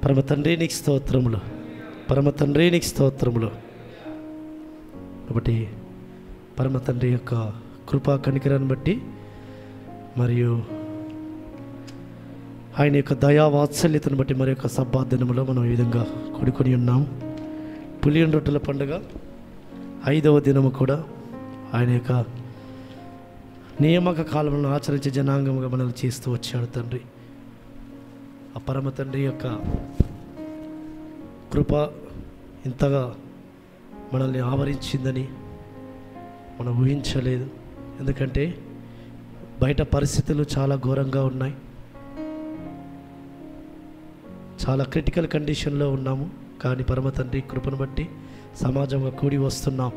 పరమ తండ్రి నీకు స్తోత్రములు పరమ తండ్రి నీకు స్తోత్రములు కాబట్టి పరమ తండ్రి యొక్క కృపా కనికరాన్ని బట్టి మరియు ఆయన యొక్క దయా వాత్సల్యతను బట్టి మరి యొక్క సబ్బా దినములో మనం ఈ విధంగా కొడుకొని ఉన్నాం పులియన్ రొట్టెల పండుగ ఐదవ దినము కూడా ఆయన యొక్క నియామక కాలంలో ఆచరించే జనాంగముగా మనల్ని చేస్తూ వచ్చాడు తండ్రి ఆ పరమ తండ్రి యొక్క కృప ఇంతగా మనల్ని ఆవరించిందని మనం ఊహించలేదు ఎందుకంటే బయట పరిస్థితులు చాలా ఘోరంగా ఉన్నాయి చాలా క్రిటికల్ కండిషన్లో ఉన్నాము కానీ పరమ తండ్రి కృపను బట్టి సమాజంగా కూడి వస్తున్నాం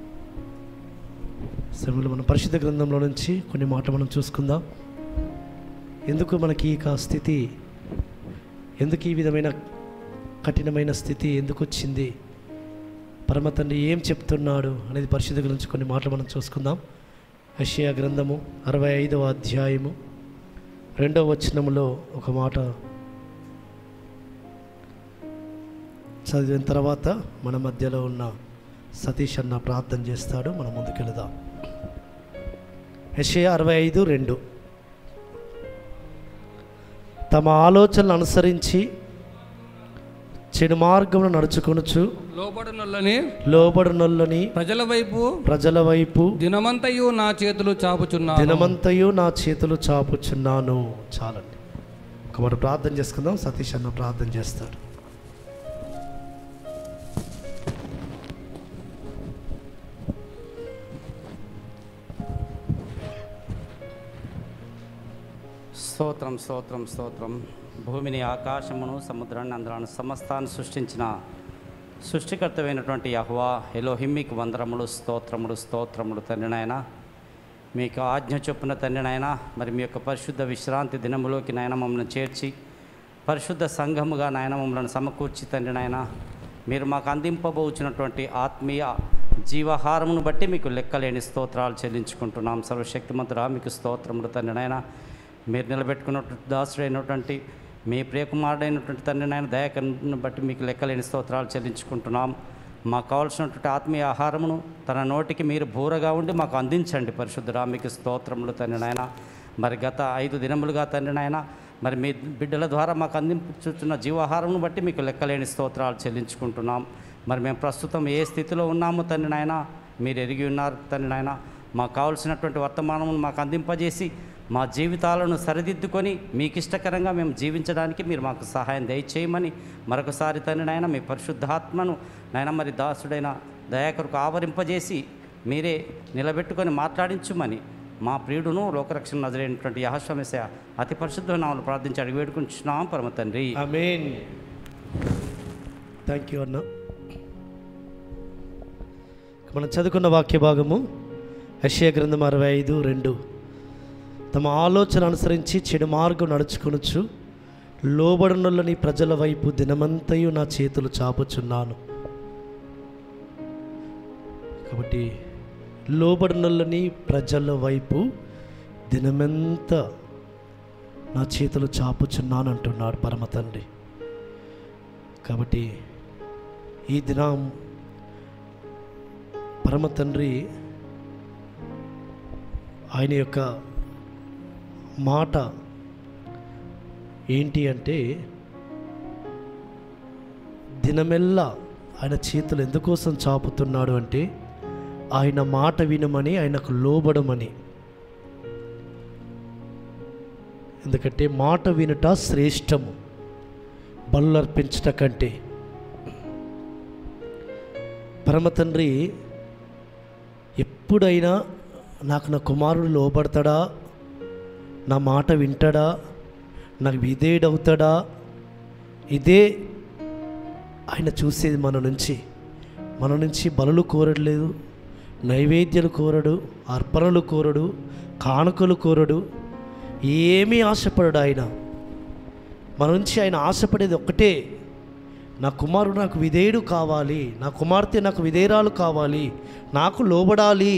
సమయంలో మన పరిశుద్ధ గ్రంథంలో నుంచి కొన్ని మాటలు మనం చూసుకుందాం ఎందుకు మనకి ఈ కా- స్థితి ఎందుకు ఈ విధమైన కఠినమైన స్థితి ఎందుకు వచ్చింది పరమ తండ్రి ఏం చెప్తున్నాడు అనేది పరిశుద్ధ గురించి కొన్ని మాటలు మనం చూసుకుందాం యెషయా గ్రంథము అరవై ఐదవ అధ్యాయము రెండవ వచనములో ఒక మాట చదివిన తర్వాత మన మధ్యలో ఉన్న సతీష్ అన్న ప్రార్థన చేస్తాడు మనం ముందుకెళదాం యెషయా అరవై ఐదు రెండు తమ ఆలోచనలు అనుసరించి చెడు మార్గమును నడుచుకొనుచు లోబడినొల్లని లోబడునొల్లని ప్రజల వైపు ప్రజల వైపు దినమంతయు నా చేతులు చాపుచున్నాను దినమంతయు నా చేతులు చాపుచున్నాను చాలండి ఒక మాట ప్రార్థన చేసుకుందాం సతీష్ అన్న ప్రార్థన చేస్తాడు స్తోత్రం స్తోత్రం స్తోత్రం భూమిని ఆకాశమును సముద్రాన్ని అందరాన్ని సమస్తాన్ని సృష్టించిన సృష్టికర్తమైనటువంటి యహ్వా ఎలోహిమ్మికి వందరములు స్తోత్రములు స్తోత్రములు తండ్రి నాయన మీకు ఆజ్ఞ చొప్పున తండ్రి నాయన మరి మీ యొక్క పరిశుద్ధ విశ్రాంతి దినములోకి నాయన మమ్మల్ని చేర్చి పరిశుద్ధ సంఘముగా నాయన మమ్మల్ని సమకూర్చి తండ్రి నాయన మీరు మాకు అందింపబోచున్నటువంటి ఆత్మీయ జీవాహారమును బట్టి మీకు లెక్కలేని స్తోత్రాలు చెల్లించుకుంటున్నాం సర్వశక్తిమంతుడా మీకు స్తోత్రములు తండ్రి నాయన మీరు నిలబెట్టుకున్నటువంటి దాసుడైనటువంటి మీ ప్రియకుమారుడైనటువంటి తండ్రి నాయన దయాకరణ బట్టి మీకు లెక్కలేని స్తోత్రాలు చెల్లించుకుంటున్నాం మాకు కావాల్సినటువంటి ఆత్మీయ ఆహారమును తన నోటికి మీరు బూరగా ఉండి మాకు అందించండి పరిశుద్ధుడా మీకు స్తోత్రములు తండ్రి నాయన మరి గత ఐదు దినములుగా తండ్రి నాయన మరి మీ బిడ్డల ద్వారా మాకు అందించుతున్న జీవాహారమును బట్టి మీకు లెక్కలేని స్తోత్రాలు చెల్లించుకుంటున్నాం మరి మేము ప్రస్తుతం ఏ స్థితిలో ఉన్నామో తండ్రి నాయన మీరు ఎరిగి ఉన్నారు తండ్రి నాయన మాకు కావాల్సినటువంటి వర్తమానమును మాకు అందింపజేసి మా జీవితాలను సరిదిద్దుకొని మీకు ఇష్టకరంగా మేము జీవించడానికి మీరు మాకు సహాయం దయచేయమని మరొకసారి తండ్రి నాయన మీ పరిశుద్ధాత్మను నాయన మరి దాసుడైన దయాకరకు ఆవరింపజేసి మీరే నిలబెట్టుకొని మాట్లాడించుమని మా ప్రియుడును లోకరక్షణ నజరైనటువంటి యహస్వమేశ అతి పరిశుద్ధ నామలు ప్రార్థించి అడిగి వేడుకుంటున్నాం పరమ తండ్రి అమేన్ థ్యాంక్ యూ అన్న మనం చదువుకున్న వాక్య భాగము యెషయా గ్రంథం అరవై ఐదు రెండు తమ ఆలోచన అనుసరించి చెడు మార్గం నడుచుకొనుచు లోబడనులని ప్రజల వైపు దినమంతయు నా చేతులు చాపుచున్నాను కాబట్టి లోబడనులని ప్రజల వైపు దినమెంత నా చేతులు చాపుచున్నాను అంటున్నాడు పరమ తండ్రి కాబట్టి ఈ దినం పరమ తండ్రి ఆయన యొక్క మాట ఏంటి అంటే దినమెల్లా ఆయన చేతులు ఎందుకోసం చాపుతున్నాడు అంటే ఆయన మాట వినమని ఆయనకు లోబడమని ఎందుకంటే మాట వినుట శ్రేష్టము బలు అర్పించట కంటే పరమ తండ్రి ఎప్పుడైనా నాకు నా కుమారుడు లోబడతాడా నా మాట వింటాడా నాకు విధేయుడవుతాడా ఇదే ఆయన చూసేది మన నుంచి మన నుంచి బలులు కోరట్లేదు నైవేద్యాలు కోరడు అర్పణలు కోరడు కానుకలు కోరడు ఏమీ ఆశపడడు ఆయన మన నుంచి ఆయన ఆశపడేది ఒక్కటే నా కుమారుడు నాకు విధేయుడు కావాలి నా కుమార్తె నాకు విధేయురాలు కావాలి నాకు లోబడాలి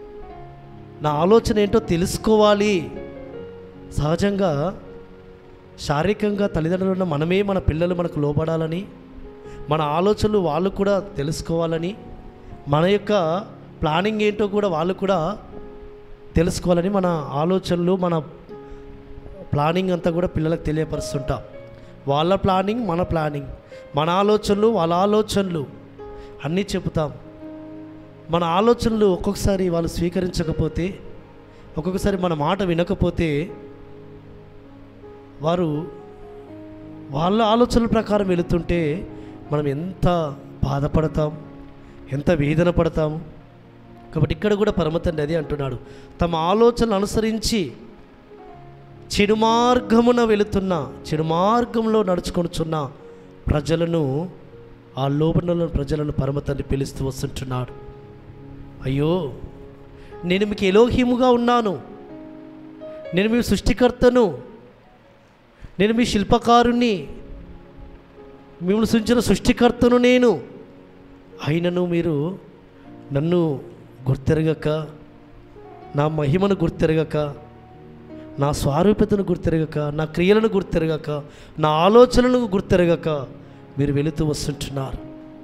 నా ఆలోచన ఏంటో తెలుసుకోవాలి సహజంగా శారీరకంగా తల్లిదండ్రులు ఉన్న మనమే మన పిల్లలు మనకు లోపడాలని మన ఆలోచనలు వాళ్ళు కూడా తెలుసుకోవాలని మన యొక్క ప్లానింగ్ ఏంటో కూడా వాళ్ళు కూడా తెలుసుకోవాలని మన ఆలోచనలు మన ప్లానింగ్ అంతా కూడా పిల్లలకు తెలియపరుస్తుంటాం వాళ్ళ ప్లానింగ్ మన ప్లానింగ్ మన ఆలోచనలు వాళ్ళ ఆలోచనలు అన్నీ చెబుతాం మన ఆలోచనలు ఒక్కొక్కసారి వాళ్ళు స్వీకరించకపోతే ఒక్కొక్కసారి మన మాట వినకపోతే వారు వాళ్ళ ఆలోచనల ప్రకారం వెళుతుంటే మనం ఎంత బాధపడతాం ఎంత వేదన పడతాము కాబట్టి ఇక్కడ కూడా పరమతండ్రి అది అంటున్నాడు తమ ఆలోచనలు అనుసరించి చెడు మార్గమున వెళుతున్న చెడు మార్గంలో నడుచుకొనుచున్న ప్రజలను ఆ లోపల ప్రజలను పరమతండ్రి పిలుస్తూ వస్తుంటున్నాడు అయ్యో నేను మీకు ఎలోహిముగా ఉన్నాను నేను మీ సృష్టికర్తను నేను మీ శిల్పకారుణ్ణి మిమ్మల్ని సృష్టించిన సృష్టికర్తను నేను అయినను మీరు నన్ను గుర్తెరగక నా మహిమను గుర్తెరగక నా స్వారూప్యతను గుర్తెరగక నా క్రియలను గుర్తెరగక నా ఆలోచనలను గుర్తెరగక మీరు వెళుతూ వస్తుంటున్నారు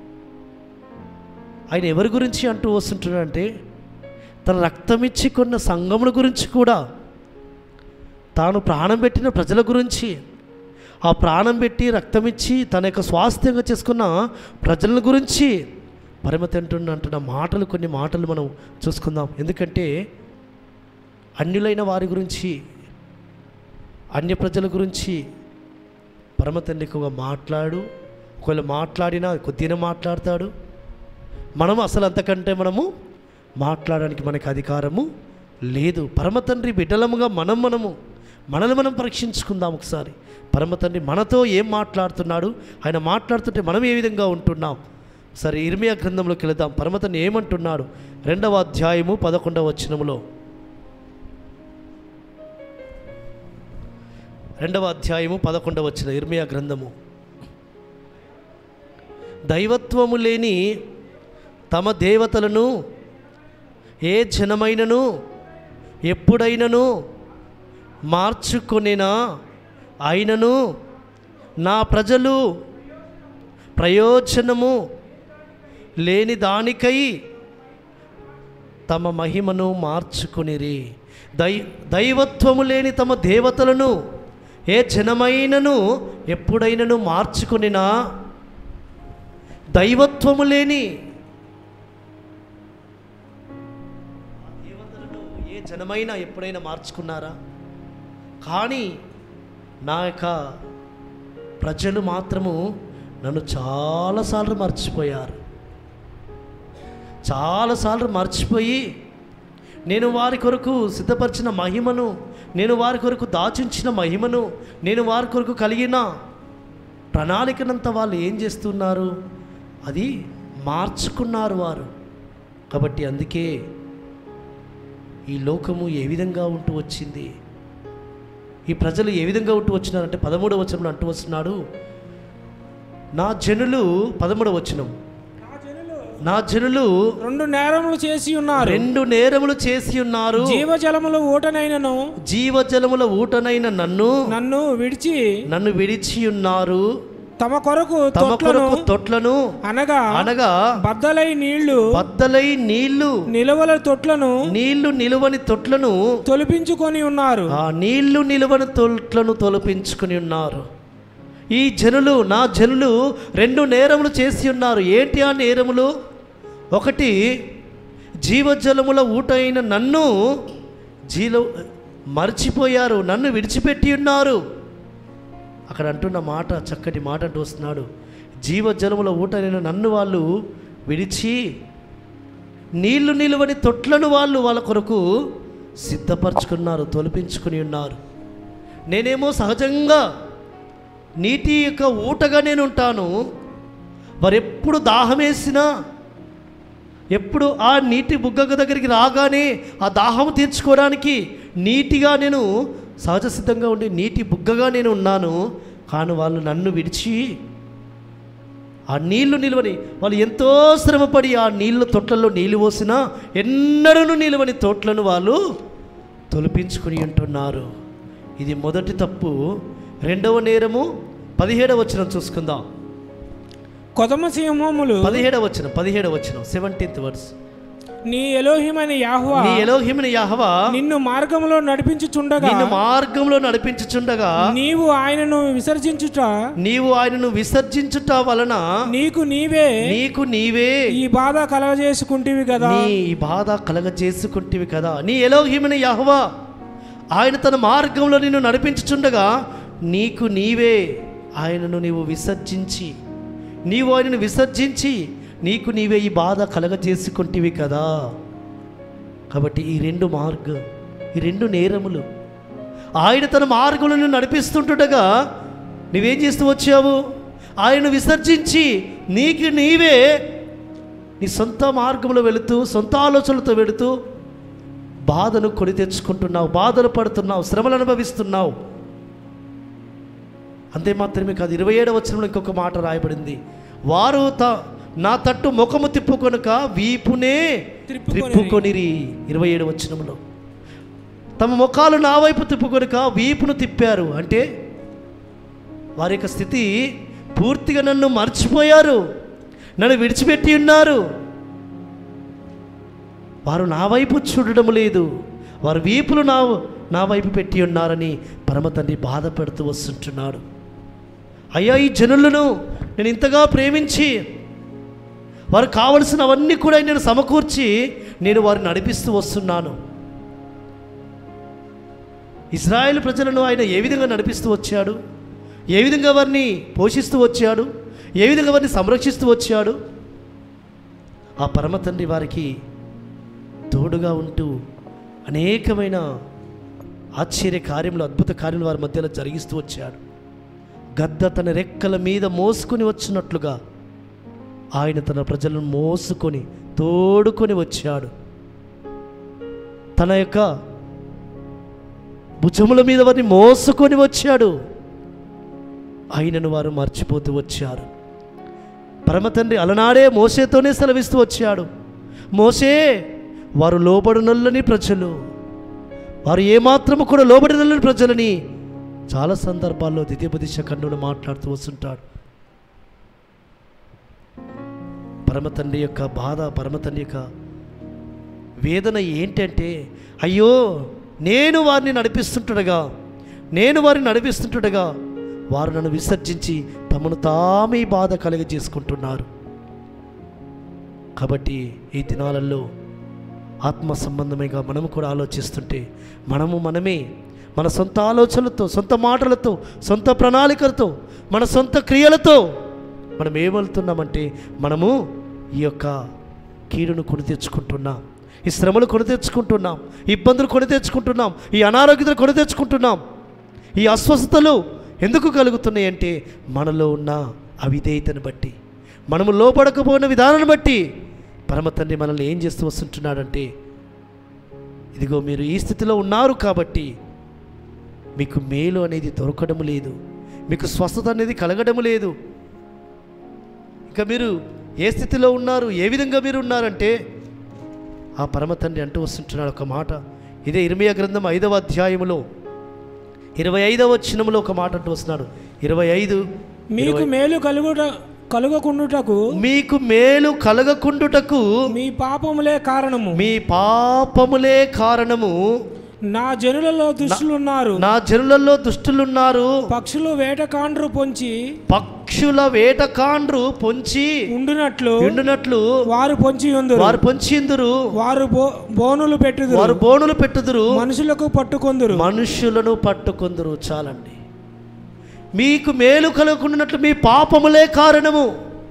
ఆయన ఎవరి గురించి అంటూ వస్తుంటున్నాడంటే తన రక్తమిచ్చి కొన్న సంఘముల గురించి కూడా తాను ప్రాణం పెట్టిన ప్రజల గురించి ఆ ప్రాణం పెట్టి రక్తమిచ్చి తన యొక్క స్వాస్థ్యంగా చేసుకున్న ప్రజల గురించి పరిమతి అంటున్న అంటున్న మాటలు కొన్ని మాటలు మనం చూసుకుందాం ఎందుకంటే అన్యులైన వారి గురించి అన్య ప్రజల గురించి పరమ తండ్రి ఎక్కువగా మాట్లాడు ఒకవేళ మాట్లాడినా కొద్దిగా మాట్లాడతాడు మనం అసలు అంతకంటే మనము మాట్లాడడానికి మనకి అధికారము లేదు పరమ తండ్రి బిడ్డలముగా మనం మనము మనల్ని మనం పరీక్షించుకుందాం ఒకసారి పరమ తండ్రి మనతో ఏం మాట్లాడుతున్నాడు ఆయన మాట్లాడుతుంటే మనం ఏ విధంగా ఉంటున్నాం సరే ఇర్మియా గ్రంథంలోకి వెళదాం పరమ తండ్రి ఏమంటున్నాడు రెండవ అధ్యాయము పదకొండవ వచనములో రెండవ అధ్యాయము పదకొండవ వచ్చిన ఇర్మియా గ్రంథము దైవత్వము లేని తమ దేవతలను ఏ జనమైనను ఎప్పుడైనను మార్చుకొనినా అయినను నా ప్రజలు ప్రయోజనము లేని దానికై తమ మహిమను మార్చుకునిరి దై దైవత్వము లేని తమ దేవతలను ఏ జనమైనను ఎప్పుడైనను మార్చుకునినా దైవత్వము లేని ఆ దేవతలను ఏ జనమైనా ఎప్పుడైనా మార్చుకున్నారా కానీ నా యొక్క ప్రజలు మాత్రము నన్ను చాలాసార్లు మర్చిపోయారు చాలాసార్లు మర్చిపోయి నేను వారి కొరకు సిద్ధపరిచిన మహిమను నేను వారి కొరకు దాచించిన మహిమను నేను వారి కొరకు కలిగిన ప్రణాళికనంతా వాళ్ళు ఏం చేస్తున్నారు అది మార్చుకున్నారు వారు కాబట్టి అందుకే ఈ లోకము ఏ విధంగా ఉంటూ వచ్చింది ఈ ప్రజలు ఏ విధంగా ఉంటూ వచ్చినారంటే పదమూడవ వచనంలో అంటూ వస్తున్నాడు నా జనులు పదమూడవ వచనం నా జనులు రెండు నేరములు చేసి ఉన్నారు రెండు నేరములు చేసి ఉన్నారు జీవజలములు ఊటనైనను జీవజలముల ఊటనైన నన్ను నన్ను విడిచి నన్ను విడిచి ఉన్నారు తమ కొరకు తమ తొట్లను కొరకు తొట్లను అనగా అనగా బద్దలై నీళ్లు బద్దలై నీళ్లు నిలవల తొట్లను నీళ్లు నిలువని తొట్లను తొలిపించుకొని ఉన్నారు ఆ నీళ్లు నిలువని తొట్లను తొలపించుకుని ఉన్నారు ఈ జనులు నా జనులు రెండు నేరములు చేసి ఉన్నారు ఏంటి ఆ నేరములు ఒకటి జీవజలముల ఊటైన నన్ను జీల మర్చిపోయారు నన్ను విడిచిపెట్టి ఉన్నారు అక్కడ అంటున్న మాట చక్కటి మాట అంటూ వస్తున్నాడు జీవజలముల ఊటైన నన్ను వాళ్ళు విడిచి నీళ్లు నిలువని తొట్లను వాళ్ళు వాళ్ళ కొరకు సిద్ధపరచుకున్నారు తొలిపించుకుని ఉన్నారు నేనేమో సహజంగా నీటి యొక్క ఊటగా నేను ఉంటాను వారు ఎప్పుడు దాహం వేసినా ఎప్పుడు ఆ నీటి బుగ్గ దగ్గరికి రాగానే ఆ దాహం తీర్చుకోవడానికి నీటిగా నేను సహజ సిద్ధంగా ఉండి నీటి బుగ్గగా నేను ఉన్నాను కానీ వాళ్ళు నన్ను విడిచి ఆ నీళ్లు నిలవని వాళ్ళు ఎంతో శ్రమపడి ఆ నీళ్ళ తొట్లలో నీళ్ళు పోసినా ఎన్నడూ నిలవని తోట్లను వాళ్ళు తొలిపించుకుని ఉంటున్నారు ఇది మొదటి తప్పు రెండవ నేరము పదిహేడవ వచనం చూసుకుందాం కొదమ సింహములు పదిహేడవ వచనం పదిహేడవ వచనం సెవెంటీన్త్ వర్స్ నీ ఎలోహిమని యాహ్వా నీ ఎలోహిమిని యహవా నిన్ను మార్గములో నడిపించుచుండగా నిన్ను మార్గంలో నడిపించుచుండగా నీవు ఆయనను విసర్జించుట నీవు ఆయనను విసర్జించుట వలన నీకు నీవే నీకు నీవే ఈ బాధ కలగజేసుకుంటివి కదా నీ ఈ బాధ కలగజేసుకుంటివి కదా నీ ఎలోహిమిని యహవా ఆయన తన మార్గంలో నిన్ను నడిపించుచుండగా నీకు నీవే ఆయనను నీవు విసర్జించి నీవు ఆయనను విసర్జించి నీకు నీవే ఈ బాధ కలగజేసుకుంటివి కదా కాబట్టి ఈ రెండు మార్గం ఈ రెండు నేరములు ఆయన తన మార్గంలో నిన్ను నడిపిస్తుంటుండగా నువ్వేం చేస్తూ వచ్చావు ఆయన విసర్జించి నీకు నీవే నీ సొంత మార్గంలో వెళుతూ సొంత ఆలోచనలతో వెళుతూ బాధను కొని తెచ్చుకుంటున్నావు బాధలు పడుతున్నావు శ్రమలు అనుభవిస్తున్నావు అంతే మాత్రమే కాదు ఇరవై ఏడవ వచనంలో ఇంకొక మాట రాయబడింది వారు త నా తట్టు ముఖము తిప్పుకొనక వీపునే త్రిప్పుకొనిరి. త్రిప్పుకొనిరి ఇరవై ఏడు వచనంలో తమ ముఖాలు నా వైపు తిప్పుకొనక వీపును తిప్పారు అంటే వారి యొక్క స్థితి పూర్తిగా నన్ను మర్చిపోయారు నన్ను విడిచిపెట్టి ఉన్నారు వారు నా వైపు చూడడం లేదు వారు వీపులు నా నా వైపు పెట్టి ఉన్నారని పరమ తండ్రి బాధపెడుతూ వస్తుంటున్నాడు అయ్యా ఈ జనులను నేను ఇంతగా ప్రేమించి వారు కావలసినవన్నీ కూడా నేను సమకూర్చి నేను వారిని నడిపిస్తూ వస్తున్నాను ఇజ్రాయెల్ ప్రజలను ఆయన ఏ విధంగా నడిపిస్తూ వచ్చాడు ఏ విధంగా వారిని పోషిస్తూ వచ్చాడు ఏ విధంగా వారిని సంరక్షిస్తూ వచ్చాడు ఆ పరమ తండ్రి వారికి తోడుగా ఉంటూ అనేకమైన ఆశ్చర్య కార్యములు అద్భుత కార్యములు వారి మధ్యలో జరిగిస్తూ వచ్చాడు గద్ద తన రెక్కల మీద మోసుకొని వచ్చినట్లుగా ఆయన తన ప్రజలను మోసుకొని తోడుకొని వచ్చాడు తన యొక్క భుజముల మీద వారిని మోసుకొని వచ్చాడు ఆయనను వారు మర్చిపోతూ వచ్చారు పరమ తండ్రి అలనాడే మోసేతోనే సెలవిస్తూ వచ్చాడు మోసే వారు లోబడినొల్లని ప్రజలు వారు ఏమాత్రము కూడా లోబడినొల్లని ప్రజలని చాలా సందర్భాల్లో ద్వితీయోపదేశ కన్నుడు మాట్లాడుతూ వస్తుంటాడు పరమ తండ్రి యొక్క బాధ పరమ తండ్రి యొక్క వేదన ఏంటంటే అయ్యో నేను వారిని నడిపిస్తుంటుండగా నేను వారిని నడిపిస్తుంటుండగా వారు నన్ను విసర్జించి తమను తామే బాధ కలిగ చేసుకుంటున్నారు కాబట్టి ఈ దినాలలో ఆత్మ సంబంధమేగా మనము కూడా ఆలోచిస్తుంటే మనము మనమే మన సొంత ఆలోచనలతో సొంత మాటలతో సొంత ప్రణాళికలతో మన సొంత క్రియలతో మనం ఏమవుతున్నామంటే మనము ఈ యొక్క కీడును కొని తెచ్చుకుంటున్నాం ఈ శ్రమలు కొని తెచ్చుకుంటున్నాం ఈ ఇబ్బందులు కొని తెచ్చుకుంటున్నాం ఈ అనారోగ్యతలు కొని తెచ్చుకుంటున్నాం ఈ అస్వస్థతలు ఎందుకు కలుగుతున్నాయి అంటే మనలో ఉన్న అవిధేయతను బట్టి మనము లోపడకపోయిన విధానాన్ని బట్టి పరమ తండ్రి మనల్ని ఏం చేస్తూ వస్తుంటున్నాడంటే ఇదిగో మీరు ఈ స్థితిలో ఉన్నారు కాబట్టి మీకు మేలు అనేది దొరకడం లేదు మీకు స్వస్థత అనేది కలగడం లేదు ఇంకా మీరు ఏ స్థితిలో ఉన్నారు ఏ విధంగా మీరు ఉన్నారంటే ఆ పరమ తండ్రి అంటూ వస్తుంటున్నాడు ఒక మాట ఇదే ఇర్మియా గ్రంథం ఐదవ అధ్యాయములో ఇరవై ఐదవ వచనములో ఒక మాట అంటూ వస్తున్నాడు ఇరవై ఐదు మీకు మేలు కలుగుట కలుగకుండుటకు మీకు మేలు కలగకుండుటకు మీ పాపములే కారణము మీ పాపములే కారణము నా జనులలో దుష్టులున్నారు నా జనులలో దుష్టులున్నారు పక్షులు వేటకాండ్రు పొంచి పక్షుల వేటకాండ్రు పొంచి ఉండునట్లు ఎండునట్లు వారు పొంచి ఉందురు వారు పొంచిందురు వారు బో బోనులు పెట్టుదురు వారు బోనులు పెట్టుదురు మనుషులకు పట్టుకొందురు మనుష్యులను పట్టుకొందురు చాలండి మీకు మేలు కలగకుండానట్లు మీ పాపములే కారణము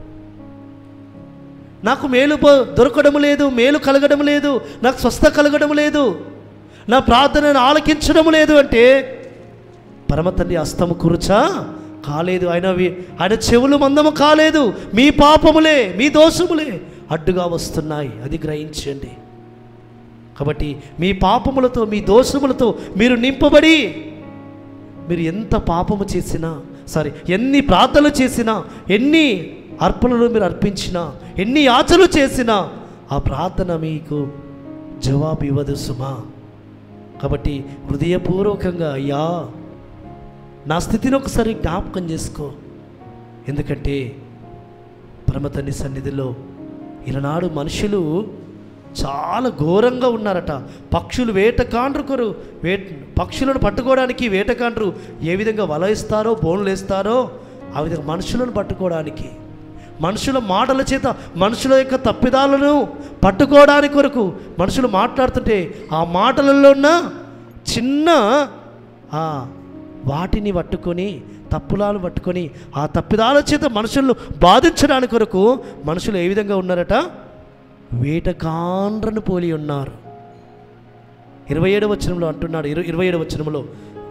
నాకు మేలు పో- దొరకడం లేదు మేలు కలగడం లేదు నాకు స్వస్థ కలగడం లేదు నా ప్రార్థనను ఆలకించడం లేదు అంటే పరమ తండ్రి అస్తము కురుచా కాలేదు ఆయన వి- ఆయన చెవులు మందము కాలేదు మీ పాపములే మీ దోషములే అడ్డుగా వస్తున్నాయి అది గ్రహించండి కాబట్టి మీ పాపములతో మీ దోషములతో మీరు నింపబడి మీరు ఎంత పాపము చేసినా సారీ ఎన్ని ప్రార్థనలు చేసినా ఎన్ని అర్పణలు మీరు అర్పించినా ఎన్ని యాచనలు చేసినా ఆ ప్రార్థన మీకు జవాబు ఇవ్వదు సుమా కాబట్టి హృదయపూర్వకంగా అయ్యా నా స్థితిని ఒకసారి జ్ఞాపకం చేసుకో ఎందుకంటే పరమతండ్రి సన్నిధిలో ఈనాడు మనుషులు చాలా ఘోరంగా ఉన్నారట పక్షులు వేటకాండ్రు కొరు వే పక్షులను పట్టుకోవడానికి వేటకాండ్రు ఏ విధంగా వల ఇస్తారో బోన్లు వేస్తారో ఆ విధంగా మనుషులను పట్టుకోవడానికి మనుషుల మాటల చేత మనుషుల యొక్క తప్పిదాలను పట్టుకోవడానికి కొరకు మనుషులు మాట్లాడుతుంటే ఆ మాటలలో ఉన్న చిన్న ఆ, వాటిని పట్టుకొని తప్పులాలు పట్టుకొని ఆ తప్పిదాల చేత మనుషులను బాధించడానికి కొరకు మనుషులు ఏ విధంగా ఉన్నారట వేటకాండ్రను పోలి ఉన్నారు ఇరవై ఏడవ వచనంలో అంటున్నాడు ఇరు ఇరవై ఏడవ వచనంలో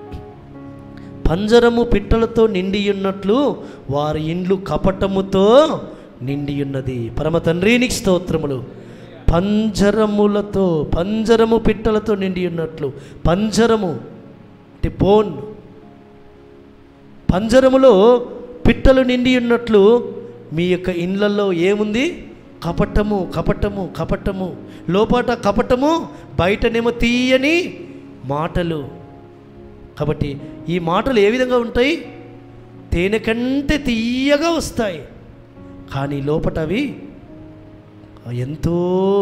పంజరము పిట్టలతో నిండి ఉన్నట్లు వారి ఇండ్లు కపటముతో నిండి ఉన్నది పరమ తండ్రి నీకు స్తోత్రములు పంజరములతో పంజరము పిట్టలతో నిండి ఉన్నట్లు పంజరము అంటే బోన్ పంజరములో పిట్టలు నిండి ఉన్నట్లు మీ యొక్క ఇండ్లలో ఏముంది కపటము కపటము కపటము లోపట కపటము బయటనేమో తీయని మాటలు కాబట్టి ఈ మాటలు ఏ విధంగా ఉంటాయి తేనె కంటే తీయగా వస్తాయి కానీ లోపట అవి ఎంతో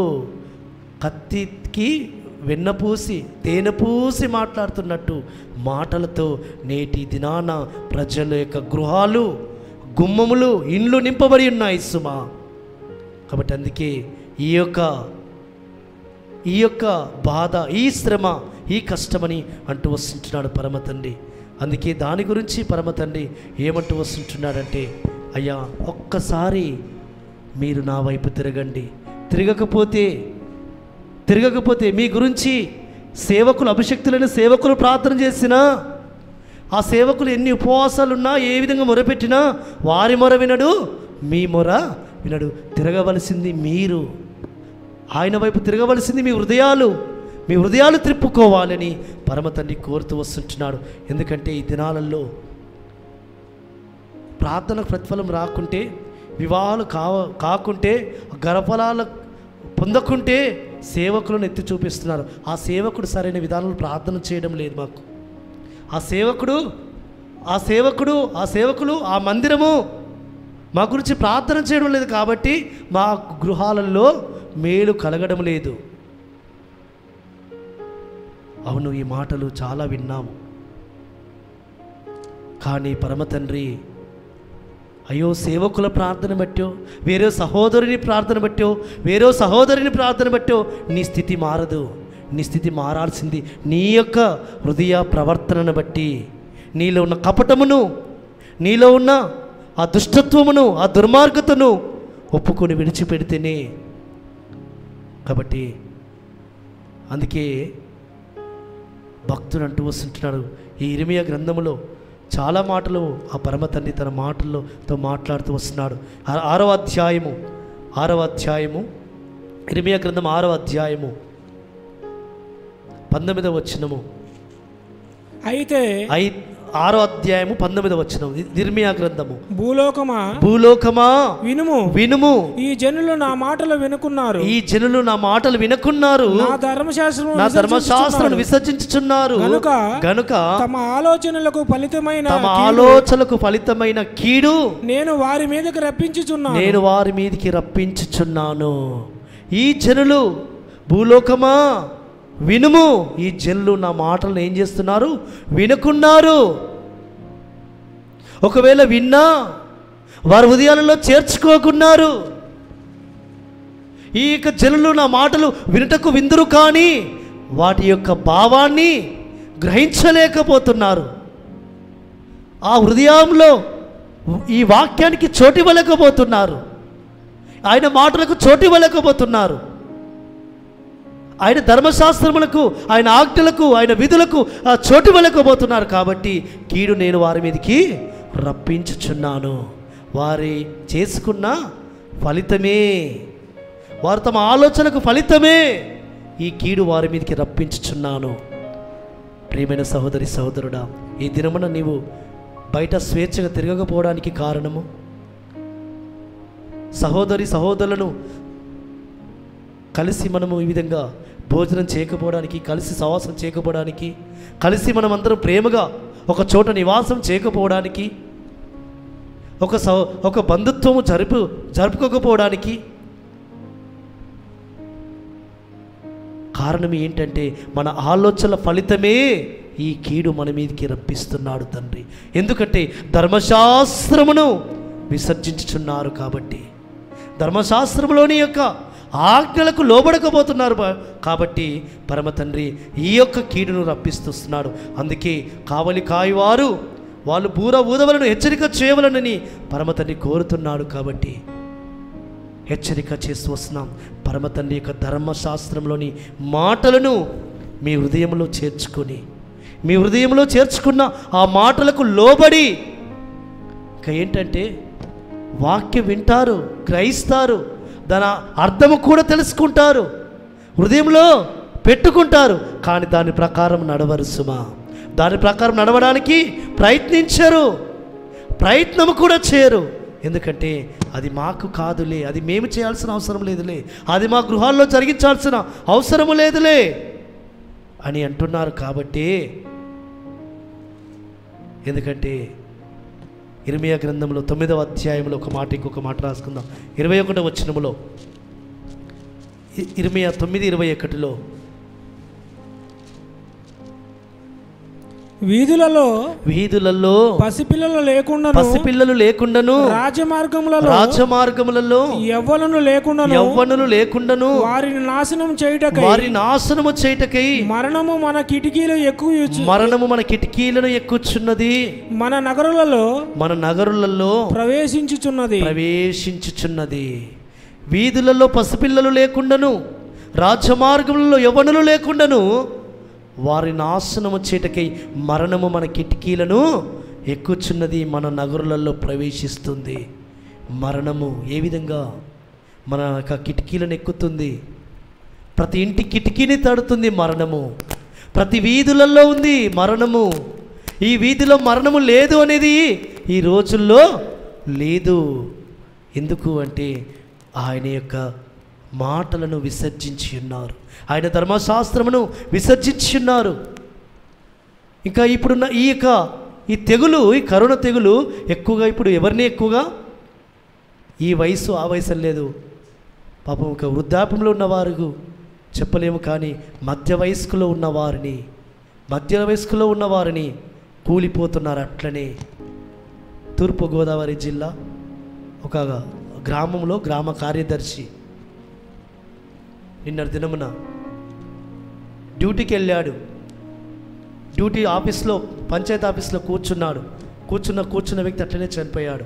కత్తికి వెన్నపూసి తేనె పూసి మాట్లాడుతున్నట్టు మాటలతో నేటి దినాన ప్రజల యొక్క గృహాలు గుమ్మములు ఇండ్లు నింపబడి ఉన్నాయి సుమా కాబట్టి అందుకే ఈ యొక్క ఈ యొక్క బాధ ఈ శ్రమ ఈ కష్టమని అంటూ వస్తుంటున్నాడు పరమ తండ్రి అందుకే దాని గురించి పరమ తండ్రి ఏమంటూ వస్తుంటున్నాడంటే అయ్యా ఒక్కసారి మీరు నా వైపు తిరగండి తిరగకపోతే తిరగకపోతే మీ గురించి సేవకులు అభిషక్తులైన సేవకులు ప్రార్థన చేసినా ఆ సేవకులు ఎన్ని ఉపవాసాలున్నా ఏ విధంగా మొరపెట్టినా వారి మొర వినడు మీ మొర వినడు తిరగవలసింది మీరు ఆయన వైపు తిరగవలసింది మీ హృదయాలు మీ హృదయాలు త్రిప్పుకోవాలని పరమ తండ్రి కోరుతూ వస్తుంటున్నాడు ఎందుకంటే ఈ దినాలలో ప్రార్థనకు ప్రతిఫలం రాకుంటే వివాహాలు కావ కాకుంటే గర్భఫలాలు పొందకుంటే సేవకులను ఎత్తి చూపిస్తున్నారు ఆ సేవకుడు సరైన విధానంలో ప్రార్థన చేయడం లేదు మాకు ఆ సేవకుడు ఆ సేవకుడు ఆ సేవకులు ఆ మందిరము మా గురించి ప్రార్థన చేయడం లేదు కాబట్టి మా గృహాలలో మేలు కలగడం లేదు అవును ఈ మాటలు చాలా విన్నాము కానీ పరమ తండ్రి అయ్యో సేవకుల ప్రార్థన బట్టో వేరే సహోదరుని ప్రార్థన బట్టో వేరే సహోదరుని ప్రార్థన బట్టో నీ స్థితి మారదు నీ స్థితి మారాల్సింది నీ యొక్క హృదయ ప్రవర్తనను బట్టి నీలో ఉన్న కపటమును నీలో ఉన్న ఆ దుష్టత్వమును ఆ దుర్మార్గతను ఒప్పుకొని విడిచిపెడితేనే కాబట్టి అందుకే భక్తుడు అంటూ వస్తుంటున్నాడు ఈ ఇరిమియా గ్రంథములో చాలా మాటలు ఆ పరమ తండ్రి తన మాటలతో మాట్లాడుతూ వస్తున్నాడు ఆ- ఆరవ అధ్యాయము ఆరవ అధ్యాయము ఇరిమియా గ్రంథం ఆరవ అధ్యాయము పంతొమ్మిదవ వచనము అయితే ఐ ఆరో అధ్యాయము పంతొమ్మిదవ వచనం నిర్మియా గ్రంథము భూలోకమా భూలోకమా వినుము వినుము ఈ జనులు నా మాటలు వినుకున్నారు ఈ జనులు నా మాటలు వినకున్నారు నా ధర్మశాస్త్రం నా ధర్మశాస్త్రం విసర్జించుచున్నారు గనుక గనుక తమ ఆలోచనలకు ఫలితమైన తమ కీడు ఆలోచనలకు ఫలితమైన కీడు నేను వారి మీదకి రప్పించుచున్నాను నేను వారి మీదికి రప్పించుచున్నాను ఈ జనులు భూలోకమా వినుము ఈ జనులు నా మాటలను ఏం చేస్తున్నారు వినుకున్నారు ఒకవేళ విన్నా వారి హృదయాలలో చేర్చుకోకున్నారు ఈ యొక్క జనులు నా మాటలు వినుటకు విందురు కానీ వాటి యొక్క భావాన్ని గ్రహించలేకపోతున్నారు ఆ హృదయంలో ఈ వాక్యానికి చోటివ్వలేకపోతున్నారు ఆయన మాటలకు చోటివ్వలేకపోతున్నారు ఆయన ధర్మశాస్త్రములకు ఆయన ఆజ్ఞలకు ఆయన విధులకు ఆ చోటివ్వలేకపోతున్నారు కాబట్టి కీడు నేను వారి మీదకి రప్పించుచున్నాను వారి చేసుకున్న ఫలితమే వారు తమ ఆలోచనకు ఫలితమే ఈ కీడు వారి మీదకి రప్పించుచున్నాను ప్రియమైన సహోదరి సహోదరుడా ఈ దినమున నీవు బయట స్వేచ్ఛగా తిరగకపోవడానికి కారణము సహోదరి సహోదరులను కలిసి మనము ఈ విధంగా భోజనం చేయకపోవడానికి కలిసి సవాసం చేయకపోవడానికి కలిసి మనం అందరం ప్రేమగా ఒక చోట నివాసం చేయకపోవడానికి ఒక సౌ ఒక బంధుత్వము జరుపు జరుపుకోకపోవడానికి కారణం ఏంటంటే మన ఆలోచనల ఫలితమే ఈ కీడు మన మీదకి రప్పిస్తున్నాడు తండ్రి ఎందుకంటే ధర్మశాస్త్రమును విసర్జించుచున్నారు కాబట్టి ధర్మశాస్త్రంలోని యొక్క ఆజ్ఞలకు లోబడకపోతున్నారు బా- కాబట్టి పరమ తండ్రి ఈ యొక్క కీడును రప్పిస్తున్నాడు అందుకే కావలి కాయవారు వాళ్ళు బూర ఊదవలను హెచ్చరిక చేయవలనని పరమ తండ్రి కోరుతున్నాడు కాబట్టి హెచ్చరిక చేస్తూ వస్తున్నాం పరమ తండ్రి యొక్క ధర్మశాస్త్రంలోని మాటలను మీ హృదయంలో చేర్చుకొని మీ హృదయంలో చేర్చుకున్న ఆ మాటలకు లోబడి ఇంకా ఏంటంటే వాక్యం వింటారు గ్రహిస్తారు దాని అర్థము కూడా తెలుసుకుంటారు హృదయంలో పెట్టుకుంటారు కానీ దాని ప్రకారం నడవరు సుమా దాని ప్రకారం నడవడానికి ప్రయత్నించరు ప్రయత్నము కూడా చేయరు ఎందుకంటే అది మాకు కాదులే అది మేము చేయాల్సిన అవసరం లేదులే అది మా గృహాల్లో జరిగించాల్సిన అవసరము లేదులే అని అంటున్నారు కాబట్టి ఎందుకంటే ఇర్మియా గ్రంథంలో తొమ్మిదవ అధ్యాయంలో ఒక మాట ఇంకొక మాట రాసుకుందాం ఇరవై ఒకటో వచ్చినములో ఇ- ఇర్మియా తొమ్మిది ఇరవై ఒకటిలో వీధులలో వీధులలో పసిపిల్లలు లేకుండా పసిపిల్లలు లేకుండాను రాజమార్గములలో రాజమార్గములలో ఎవ్వలను లేకుండా యవ్వనులు లేకుండాను వారిని నాశనం చేయుటకై వారి నాశనము చేయటకై మరణము మన కిటికీలు ఎక్కువ మరణము మన కిటికీలను ఎక్కుచున్నది మన నగరులలో మన నగరులలో ప్రవేశించుచున్నది ప్రవేశించుచున్నది వీధులలో పసిపిల్లలు లేకుండాను రాజమార్గములలో యవనులు లేకుండాను వారి నాశనము చేటకై మరణము మన కిటికీలను ఎక్కుచున్నది మన నగరులలో ప్రవేశిస్తుంది మరణము ఏ విధంగా మన యొక్క కిటికీలను ఎక్కుతుంది ప్రతి ఇంటి కిటికీని తడుతుంది మరణము ప్రతి వీధులలో ఉంది మరణము ఈ వీధిలో మరణము లేదు అనేది ఈ రోజుల్లో లేదు ఎందుకు అంటే ఆయన యొక్క మాటలను విసర్జించి ఉన్నారు ఆయన ధర్మశాస్త్రమును విసర్జించి ఉన్నారు ఇంకా ఇప్పుడున్న ఈ యొక్క ఈ తెగులు ఈ కరోనా తెగులు ఎక్కువగా ఇప్పుడు ఎవరిని ఎక్కువగా ఈ వయసు ఆ వయసు అని లేదు పాపం ఒక వృద్ధాప్యంలో ఉన్నవారు చెప్పలేము కానీ మధ్య వయస్కులో ఉన్నవారిని మధ్య వయస్కులో ఉన్నవారిని కూలిపోతున్నారు అట్లనే తూర్పుగోదావరి జిల్లా ఒక గ్రామంలో గ్రామ కార్యదర్శి నిన్న దినమున డ్యూటీకి వెళ్ళాడు డ్యూటీ ఆఫీస్లో పంచాయతీ ఆఫీస్లో కూర్చున్నాడు కూర్చున్న కూర్చున్న వ్యక్తి అట్లనే చనిపోయాడు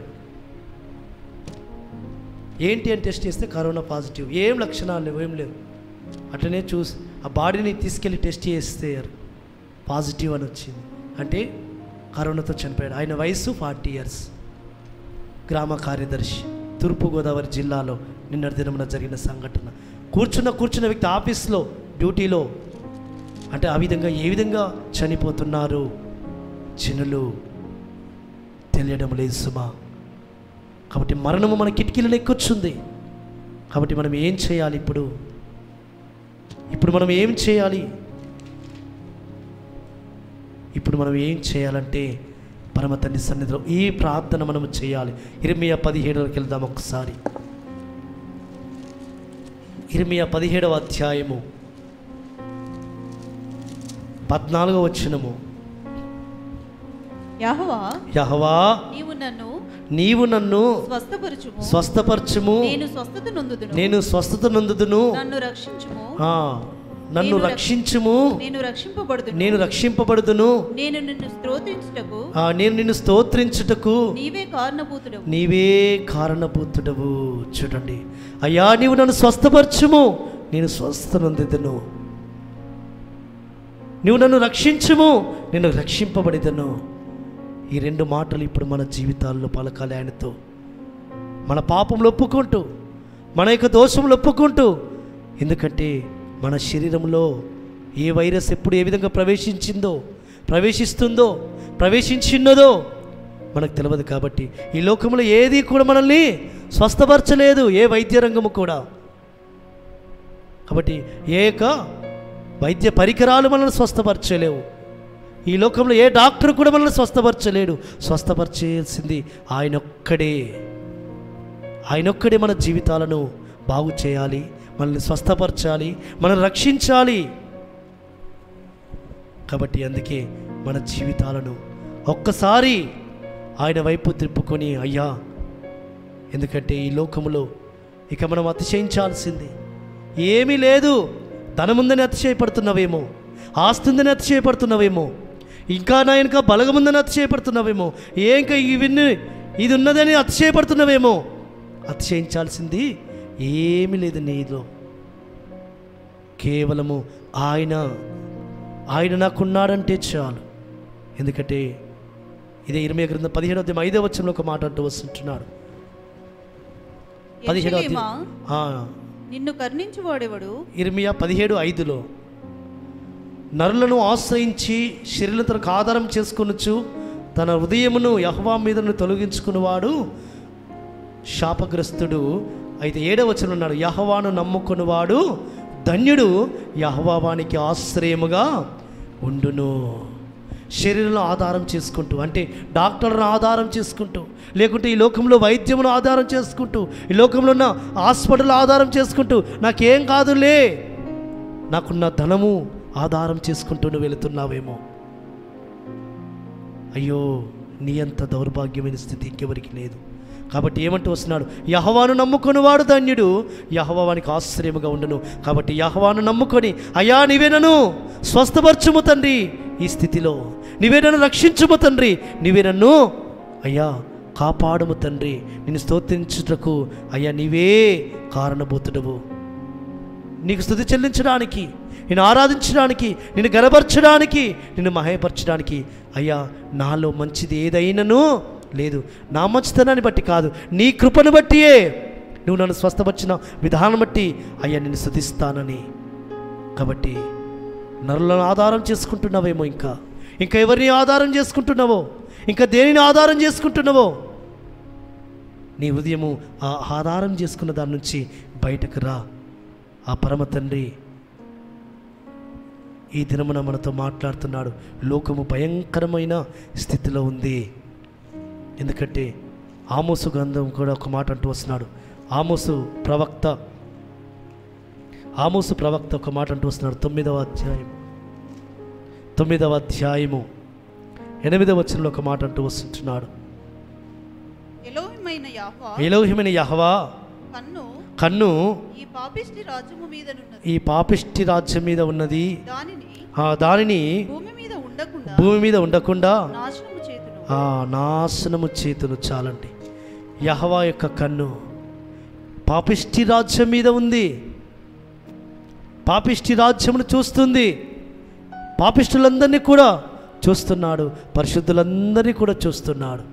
ఏంటి అని టెస్ట్ చేస్తే కరోనా పాజిటివ్ ఏం లక్షణాలు లేవు ఏం లేవు అట్లనే చూసి ఆ బాడీని తీసుకెళ్ళి టెస్ట్ చేస్తే పాజిటివ్ అని వచ్చింది అంటే కరోనాతో చనిపోయాడు ఆయన వయసు ఫార్టీ ఇయర్స్ గ్రామ కార్యదర్శి తూర్పుగోదావరి జిల్లాలో నిన్నటి దినమున జరిగిన సంఘటన కూర్చున్న కూర్చున్న వ్యక్తి ఆఫీస్లో డ్యూటీలో అంటే ఆ విధంగా ఏ విధంగా చనిపోతున్నారు జనులు తెలియడం లేదు సుమా కాబట్టి మరణము మన కిటికీలను ఎక్కుచ్చుంది కాబట్టి మనం ఏం చేయాలి ఇప్పుడు ఇప్పుడు మనం ఏం చేయాలి ఇప్పుడు మనం ఏం చేయాలంటే పరమ తండ్రి సన్నిధిలో ఈ ప్రార్థన మనం చేయాలి ఇరమియా పదిహేడులోకి వెళ్దాం ఒకసారి ఇరమియా పదిహేడవ అధ్యాయము పద్నాలుగవ వచ్చినము యహోవా యహవా నీవు నన్ను నీవు నన్ను స్వస్థపరచుము స్వస్థపరచుము నేను స్వస్థత నొందుదును నేను స్వస్థత నందుదును నన్ను రక్షించుము ఆ, నన్ను నేను రక్ష- రక్షించుము నేను రక్షింపబడుదును నేను రక్షింపబడుదును నేను నిన్ను స్తోత్రించుటకు ఆ, నేను నిన్ను స్తోత్రించుటకు నీవే కారణభూతుడవు నీవే కారణభూతుడవు చూడండి అయ్యా నీవు నన్ను స్వస్థపరచుము నేను స్వస్థనందుదను నువ్వు నన్ను రక్షించుము నేను రక్షింపబడిదను ఈ రెండు మాటలు ఇప్పుడు మన జీవితాల్లో పలకాలి ఆయనతో మన పాపంలో ఒప్పుకుంటూ మన యొక్క దోషములు ఒప్పుకుంటూ ఎందుకంటే మన శరీరంలో ఏ వైరస్ ఎప్పుడు ఏ విధంగా ప్రవేశించిందో ప్రవేశిస్తుందో ప్రవేశించిన్నదో మనకు తెలియదు కాబట్టి ఈ లోకంలో ఏది కూడా మనల్ని స్వస్థపరచలేదు ఏ వైద్య రంగము కూడా కాబట్టి ఏ యొక్క వైద్య పరికరాలు మనల్ని స్వస్థపరచలేవు ఈ లోకంలో ఏ డాక్టర్ కూడా మనల్ని స్వస్థపరచలేడు స్వస్థపరిచేయాల్సింది ఆయన ఒక్కడే ఆయన ఒక్కడే మన జీవితాలను బాగు చేయాలి మనల్ని స్వస్థపరచాలి మనం రక్షించాలి కాబట్టి అందుకే మన జీవితాలను ఒక్కసారి ఆయన వైపు తిప్పుకొని అయ్యా ఎందుకంటే ఈ లోకములో ఇక మనం అతిశయించాల్సింది ఏమీ లేదు ధనముందని అతిశయపడుతున్నావేమో ఆస్తుందని అతిశయపడుతున్నావేమో ఇంకా నా వెనుక బలగముందని అతిశయపడుతున్నావేమో ఏ ఇంకా ఇవన్నీ ఇది ఉన్నదని అతిశయపడుతున్నావేమో అతిశయించాల్సింది ఏమీ లేదు నీలో కేవలము ఆయన ఆయన నాకున్నాడంటే చాలు ఎందుకంటే ఇదే ఇరవై గ్రంథం పదిహేడో అధ్యాయం ఐదో వచ్చంలో ఒక మాట అంటూ వస్తుంటున్నాడు పదిహేడో యెరూషలేమా, అధ్యాయం ఆ, నిన్ను కర్ణించువాడెవడు ఇర్మియా పదిహేడు ఐదులో నరులను ఆశ్రయించి శరీరం తనకు ఆధారం చేసుకొనొచ్చు తన హృదయమును యహ్వా మీదను తొలగించుకున్నవాడు శాపగ్రస్తుడు అయితే ఏడవ వచనం ఉన్నాడు యహవాను నమ్ముకున్నవాడు ధన్యుడు యహవానికి ఆశ్రయముగా ఉండును శరీరంలో ఆధారం చేసుకుంటూ అంటే డాక్టర్లను ఆధారం చేసుకుంటూ లేకుంటే ఈ లోకంలో వైద్యమును ఆధారం చేసుకుంటూ ఈ లోకంలో ఉన్న హాస్పిటల్ ఆధారం చేసుకుంటూ నాకేం కాదులే నాకున్న ధనము ఆధారం చేసుకుంటూ నువ్వు వెళుతున్నావేమో అయ్యో నీ అంత దౌర్భాగ్యమైన స్థితి ఇంకెవరికి లేదు కాబట్టి ఏమంటూ వస్తున్నాడు యహవాను నమ్ముకునివాడు ధన్యుడు యహవానికి ఆశ్రయముగా ఉండును కాబట్టి యహవాను నమ్ముకొని అయ్యా నీవే నన్ను స్వస్థపరచుము తండ్రి ఈ స్థితిలో నీవే నన్ను రక్షించుము తండ్రి నీవే నన్ను అయ్యా కాపాడుము తండ్రి నిన్ను స్తోత్రించుటకు అయ్యా నీవే కారణభూతుడవు నీకు స్థుతి చెల్లించడానికి నేను ఆరాధించడానికి నిన్ను గనపరచడానికి నిన్ను మహయపరచడానికి అయ్యా నాలో మంచిది ఏదైనను లేదు నా మంచితనాన్ని బట్టి కాదు నీ కృపను బట్టియే నువ్వు నన్ను స్వస్థపరిచిన విధానం బట్టి అయ్యా నిన్ను స్థుతిస్తానని కాబట్టి నరులను ఆధారం చేసుకుంటున్నావేమో ఇంకా ఇంకా ఎవరిని ఆధారం చేసుకుంటున్నావో ఇంకా దేనిని ఆధారం చేసుకుంటున్నావో నీ ఉదయము ఆ ఆధారం చేసుకున్న దాని నుంచి బయటకు రా ఆ పరమ తండ్రి ఈ దినమున మనతో మాట్లాడుతున్నాడు లోకము భయంకరమైన స్థితిలో ఉంది ఎందుకంటే ఆమోసు గ్రంథం కూడా ఒక మాట అంటూ వస్తున్నాడు ఆమోసు ప్రవక్త ఆమోసు ప్రవక్త ఒక మాట అంటూ వస్తున్నాడు తొమ్మిదవ అధ్యాయం తొమ్మిదవ అధ్యాయము ఎనిమిదవ వచనంలో ఒక మాట అంటూ వస్తుంటున్నాడు ఎలోహిమైన యాహ్వా ఎలోహిమైన యహవా కన్ను కన్ను ఈ పాపిష్టి రాజ్యము మీదనున్నది ఈ పాపిష్టి రాజ్యం మీద ఉన్నది దానిని ఆ దానిని భూమి మీద ఉండకుండా భూమి మీద ఉండకుండా నాశనము చేతును ఆ నాశనము చేతులు చాలండి యహవా యొక్క కన్ను పాపిష్టి రాజ్యం మీద ఉంది పాపిష్టి రాజ్యమును చూస్తుంది పాపిష్టులందరినీ కూడా చూస్తున్నాడు పరిశుద్ధులందరినీ కూడా చూస్తున్నాడు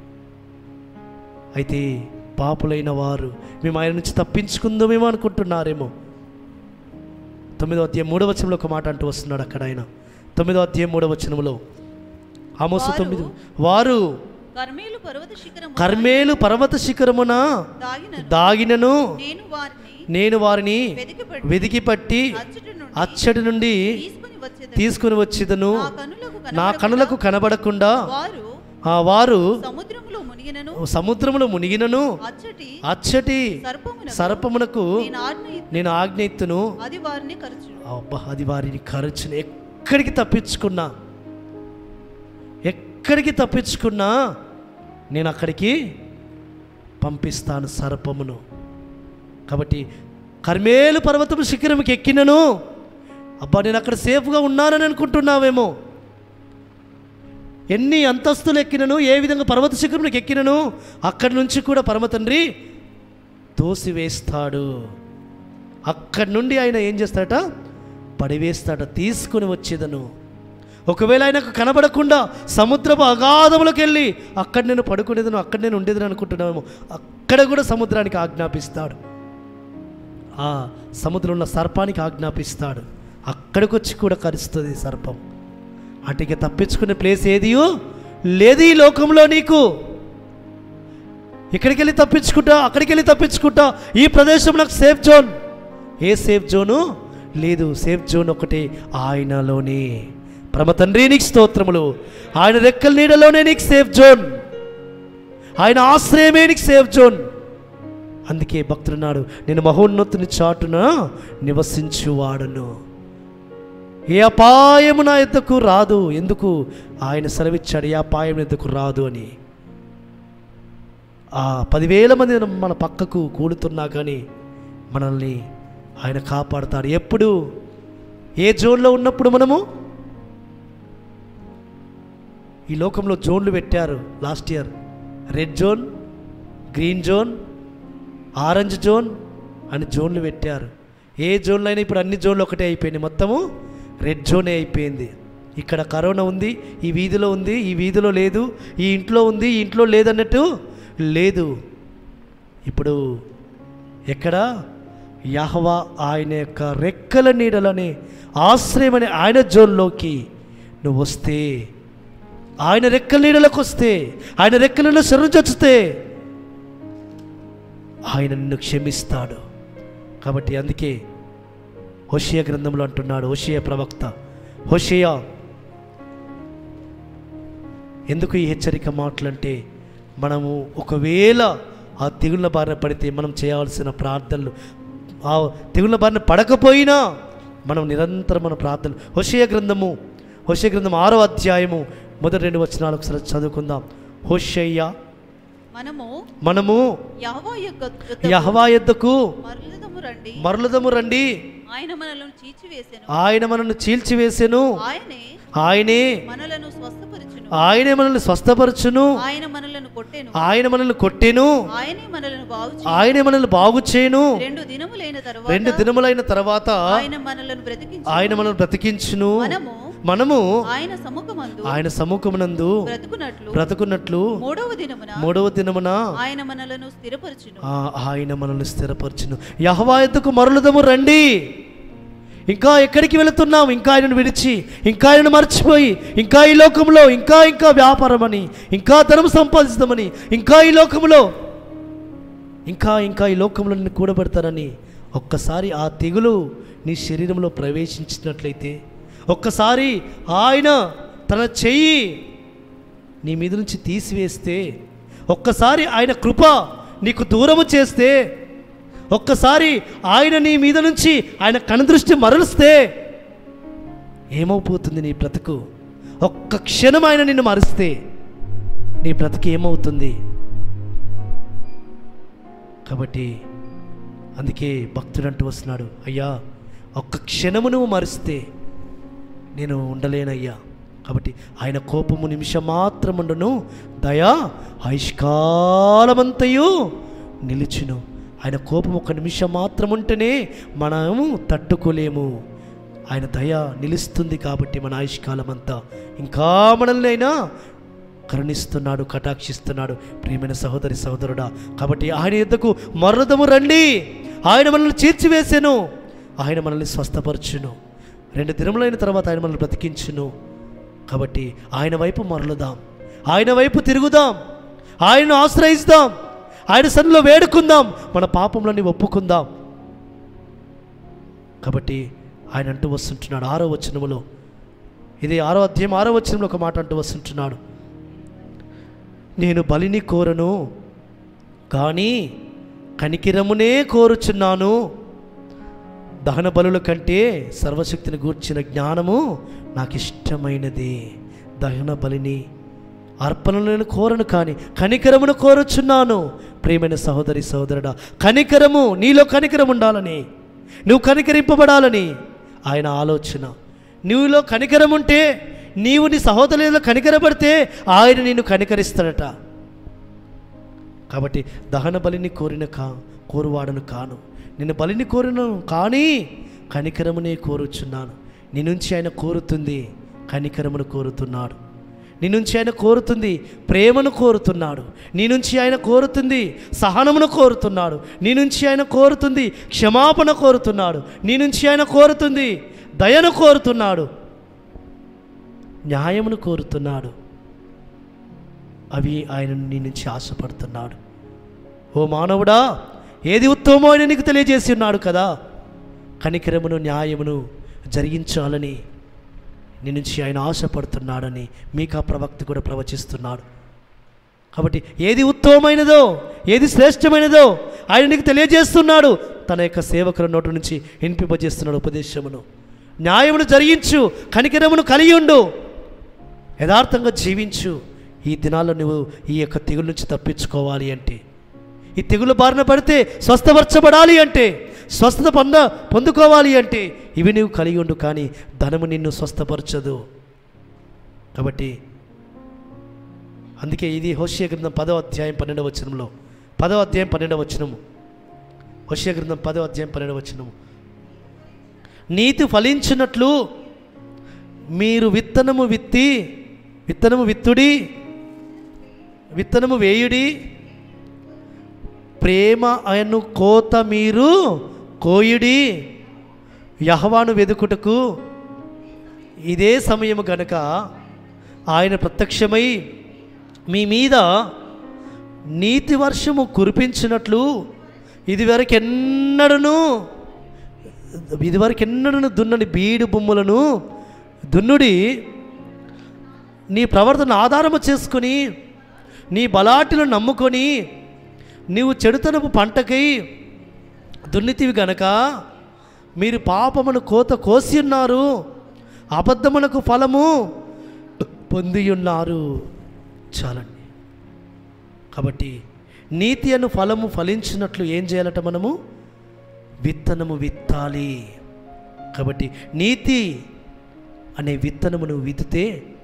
అయితే పాపులైన వారు మేము ఆయన నుంచి తప్పించుకుందామేమో అనుకుంటున్నారేమో తొమ్మిదో అధ్యాయం మూడవ వచనంలో ఒక మాట అంటూ వస్తున్నాడు అక్కడ ఆయన తొమ్మిదో అధ్యాయం మూడవ వచనంలో ఆమోసు వారు- తొమ్మిది వారు కర్మేలు పర్వత శిఖరము కర్మేలు పర్వత శిఖరమున దాగిన దాగినను నేను వారిని నేను వారిని వెతికిపట్టి వెదికి పట్టి అచ్చటి నుండి అచ్చడి నుండి తీసుకుని వచ్చేది తీసుకుని వచ్చేదను నా కనులకు నా కనబడకుండా కనులకు కనబడకుండా వారు ఆ వారు సముద్రములో మునిగినను సముద్రములో మునిగినను అచ్చటి అచ్చటి సర్పమున సర్పమునకు నేను ఆజ్ఞ ఇత్తు. నేను ఆజ్ఞయిత్తును అది వారిని ఖర్చు అబ్బా అది వారిని ఖర్చును ఎక్కడికి తప్పించుకున్నా ఎక్కడికి తప్పించుకున్నా నేను అక్కడికి పంపిస్తాను సర్పమును కాబట్టి కర్మేలు పర్వతము శిఖరంకి ఎక్కినను అబ్బా నేను అక్కడ సేఫ్గా ఉన్నానని అనుకుంటున్నావేమో ఎన్ని అంతస్తులు ఎక్కినను ఏ విధంగా పర్వత శిఖరంకి ఎక్కినను అక్కడి నుంచి కూడా పరమ తండ్రి తోసివేస్తాడు అక్కడి నుండి ఆయన ఏం చేస్తాడట పడివేస్తాడ తీసుకుని వచ్చేదను ఒకవేళ ఆయనకు కనబడకుండా సముద్రపు అగాధములకు వెళ్ళి అక్కడ నేను పడుకునేదను అక్కడ నేను ఉండేదని అనుకుంటున్నాము అక్కడ కూడా సముద్రానికి ఆజ్ఞాపిస్తాడు ఆ సముద్రంలో సర్పానికి ఆజ్ఞాపిస్తాడు అక్కడికి వచ్చి కూడా కరుస్తుంది సర్పం అంటే ఇక తప్పించుకునే ప్లేస్ ఏదియో లేదు ఈ లోకంలో నీకు ఇక్కడికి వెళ్ళి తప్పించుకుంటా అక్కడికి వెళ్ళి తప్పించుకుంటా ఈ ప్రదేశం నాకు సేఫ్ జోన్ ఏ సేఫ్ జోను లేదు సేఫ్ జోన్ ఒకటి ఆయనలోనే పరమ తండ్రి నీకు స్తోత్రములు ఆయన రెక్కల నీడలోనే నీకు సేఫ్ జోన్ ఆయన ఆశ్రయమే నీకు సేఫ్ జోన్ అందుకే భక్తుడున్నాడు నేను మహోన్నతుని చాటున నివసించువాడను ఏ అపాయము నా ఎద్దకు రాదు ఎందుకు ఆయన సెలవిచ్చాడు ఏ అపాయం ఎద్దకు రాదు అని ఆ పదివేల మంది మన పక్కకు కూడుతున్నా కానీ మనల్ని ఆయన కాపాడుతాడు ఎప్పుడు ఏ జోన్లో ఉన్నప్పుడు మనము ఈ లోకంలో జోన్లు పెట్టారు last year red zone green zone orange zone అని జోన్లు పెట్టారు ఏ జోన్లో అయినా ఇప్పుడు అన్ని జోన్లు ఒకటే అయిపోయినాయి మొత్తము రెడ్ జోనే అయిపోయింది ఇక్కడ కరోనా ఉంది ఈ వీధిలో ఉంది ఈ వీధిలో లేదు ఈ ఇంట్లో ఉంది ఈ ఇంట్లో లేదన్నట్టు లేదు ఇప్పుడు ఎక్కడ యహవా ఆయన యొక్క రెక్కల నీడలని ఆశ్రయమనే ఆయన జోన్లోకి నువ్వు వస్తే ఆయన రెక్కల నీడలకు వస్తే ఆయన రెక్కలలో శరణొచ్చితే ఆయన నిన్ను క్షమిస్తాడు కాబట్టి అందుకే హోషియా గ్రంథంలో అంటున్నాడు హోషియా ప్రవక్త హోషియా ఎందుకు ఈ హెచ్చరిక మాటలంటే మనము ఒకవేళ ఆ తెగుళ్ళ బారిన పడితే మనం చేయాల్సిన ప్రార్థనలు ఆ తెగుళ్ళ బారిన పడకపోయినా మనం నిరంతరం మన ప్రార్థనలు హోషయ గ్రంథము హోషయ గ్రంథం ఆరో అధ్యాయము మొదటి రెండు వచనాలు ఒకసారి చదువుకుందాం హోషయ్య మనము మనము యహోవా యొక్క యహవా ఎద్దకు మరలదము రండి మరలదము రండి ఆయన మనలను చీల్చివేసెను ఆయన మనల్ని చీల్చివేసెను ఆయనే ఆయనే మనలను స్వస్థపరచును ఆయనే మనల్ని స్వస్థపరచును ఆయన మనలను కొట్టెను ఆయన మనల్ని కొట్టెను ఆయనే మనలను బాగు ఆయనే మనల్ని బాగు చేయను రెండు దినములైన తర్వాత రెండు దినములైన తర్వాత ఆయన మనలను బ్రతికించు ఆయన మనల్ని బ్రతికించును మనము మనము ఆయన సముఖమందు ఆయన సముఖమునందు బ్రతుకున్నట్లు బ్రతుకున్నట్లు మూడవ దినమున మూడవ దినమున ఆయన మనలను స్థిరపరచును ఆ ఆయన మనల్ని స్థిరపరచును యహవా ఎద్దుకు మరలుదము రండి ఇంకా ఎక్కడికి వెళుతున్నాం ఇంకా ఆయనను విడిచి ఇంకా ఆయనను మర్చిపోయి ఇంకా ఈ లోకంలో ఇంకా ఇంకా వ్యాపారం అని ఇంకా ధనం సంపాదిస్తామని ఇంకా ఈ లోకంలో ఇంకా ఇంకా ఈ లోకంలో నిన్ను కూడబెడతానని ఒక్కసారి ఆ తెగులు నీ శరీరంలో ప్రవేశించినట్లయితే ఒక్కసారి ఆయన తన చెయ్యి నీ మీద నుంచి తీసివేస్తే ఒక్కసారి ఆయన కృప నీకు దూరము చేస్తే ఒక్కసారి ఆయన నీ మీద నుంచి ఆయన కనుదృష్టి మరలిస్తే ఏమవుపోతుంది నీ బ్రతుకు ఒక్క క్షణం ఆయన నిన్ను మరిస్తే నీ బ్రతుకు ఏమవుతుంది కాబట్టి అందుకే భక్తుడు అంటూ వస్తున్నాడు అయ్యా ఒక్క క్షణము నువ్వు మరిస్తే నేను ఉండలేనయ్యా కాబట్టి ఆయన కోపము నిమిషం మాత్రముండును దయా ఆయుష్కాలమంతయు నిలిచును ఆయన కోపం ఒక నిమిషం మాత్రం ఉంటేనే మనము తట్టుకోలేము ఆయన దయ నిలుస్తుంది కాబట్టి మన ఆయుష్కాలం అంతా ఇంకా మనల్ని అయినా కరుణిస్తున్నాడు కటాక్షిస్తున్నాడు ప్రియమైన సహోదరి సహోదరుడా కాబట్టి ఆయన యుద్ధకు మరదము రండి ఆయన మనల్ని చీర్చివేసెను ఆయన మనల్ని స్వస్థపరచును రెండు దినములైన తర్వాత ఆయన మనల్ని బ్రతికించును కాబట్టి ఆయన వైపు మరలుదాం ఆయన వైపు తిరుగుదాం ఆయనను ఆశ్రయిస్తాం ఆయన సన్నిలో వేడుకుందాం మన పాపంలోని ఒప్పుకుందాం కాబట్టి ఆయన అంటూ వస్తుంటున్నాడు ఆరో వచనములో ఇది ఆరో అధ్యాయం ఆరో వచనంలో ఒక మాట అంటూ వస్తుంటున్నాడు నేను బలిని కోరను కానీ కనికిరమునే కోరుచున్నాను దహన బలుల కంటే సర్వశక్తిని గూర్చిన జ్ఞానము నాకు ఇష్టమైనది దహన బలిని అర్పణలను కోరను కానీ కనికరమును కోరుచున్నాను ప్రియమైన సహోదరి సహోదరుడా కనికరము నీలో కనికరం ఉండాలని నువ్వు కనికరింపబడాలని ఆయన ఆలోచన నీవులో కనికరం ఉంటే నీవు నీ సహోదరులలో కనికరపడితే ఆయన నిన్ను కనికరిస్తాడట కాబట్టి దహన బలిని కోరిన కా కోరువాడను కాను నేను బలిని కోరిన కానీ కనికరమునే కోరుచున్నాను నీ నుంచి ఆయన కోరుతుంది కనికరమును కోరుతున్నాడు నీ నుంచి ఆయన కోరుతుంది ప్రేమను కోరుతున్నాడు నీ నుంచి ఆయన కోరుతుంది సహనమును కోరుతున్నాడు నీ నుంచి ఆయన కోరుతుంది క్షమాపణ కోరుతున్నాడు నీ నుంచి ఆయన కోరుతుంది దయను కోరుతున్నాడు న్యాయమును కోరుతున్నాడు అవి ఆయన నీ నుంచి ఆశపడుతున్నాడు ఓ మానవుడా ఏది ఉత్తమమో ఆయన నీకు తెలియజేసి ఉన్నాడు కదా కనికరమును న్యాయమును జరిగించాలని నీ నుంచి ఆయన ఆశపడుతున్నాడని మీకా ప్రవక్త కూడా ప్రవచిస్తున్నాడు కాబట్టి ఏది ఉత్తమమైనదో ఏది శ్రేష్టమైనదో ఆయన నీకు తెలియజేస్తున్నాడు తన యొక్క సేవకుల నోటి నుంచి వినిపింపజేస్తున్నాడు ఉపదేశమును న్యాయమును జరిగించు కనికరమును కలిగి ఉండు యథార్థంగా జీవించు ఈ దినాల్లో నువ్వు ఈ యొక్క తెగుల నుంచి తప్పించుకోవాలి అంటే ఈ తెగుల బారిన పడితే స్వస్థపరచబడాలి అంటే స్వస్థత పొంద పొందుకోవాలి అంటే ఇవి నువ్వు కలిగి ఉండు కానీ ధనము నిన్ను స్వస్థపరచదు కాబట్టి అందుకే ఇది హోషియ గ్రంథం పదవ అధ్యాయం పన్నెండవ వచనంలో పదవ అధ్యాయం పన్నెండవ వచనము హోషియ గ్రంథం పదవ అధ్యాయం పన్నెండవ వచనము నీతి ఫలించినట్లు మీరు విత్తనము విత్తి విత్తనము విత్తుడి విత్తనము వేయుడి ప్రేమ అను కోత మీరు కోయుడి యహవాను వెదుకుటకు ఇదే సమయము గనక ఆయన ప్రత్యక్షమై మీ మీద నీతి వర్షము కురిపించినట్లు ఇదివరకు ఎన్నడను ఇదివరకు ఎన్నడను దున్నని బీడు బొమ్మలను దున్నుడి నీ ప్రవర్తన ఆధారము చేసుకొని నీ బలాటిలను నమ్ముకొని నీవు చెడుతనపు పంటకై దున్నితివి గనక మీరు పాపమును కోత కోసి ఉన్నారు అబద్ధమునకు ఫలము పొంది ఉన్నారు చాలండి కాబట్టి నీతి అను ఫలము ఫలించినట్లు ఏం చేయాలట మనము విత్తనము విత్తాలి కాబట్టి నీతి అనే విత్తనము నువ్వు విత్తితే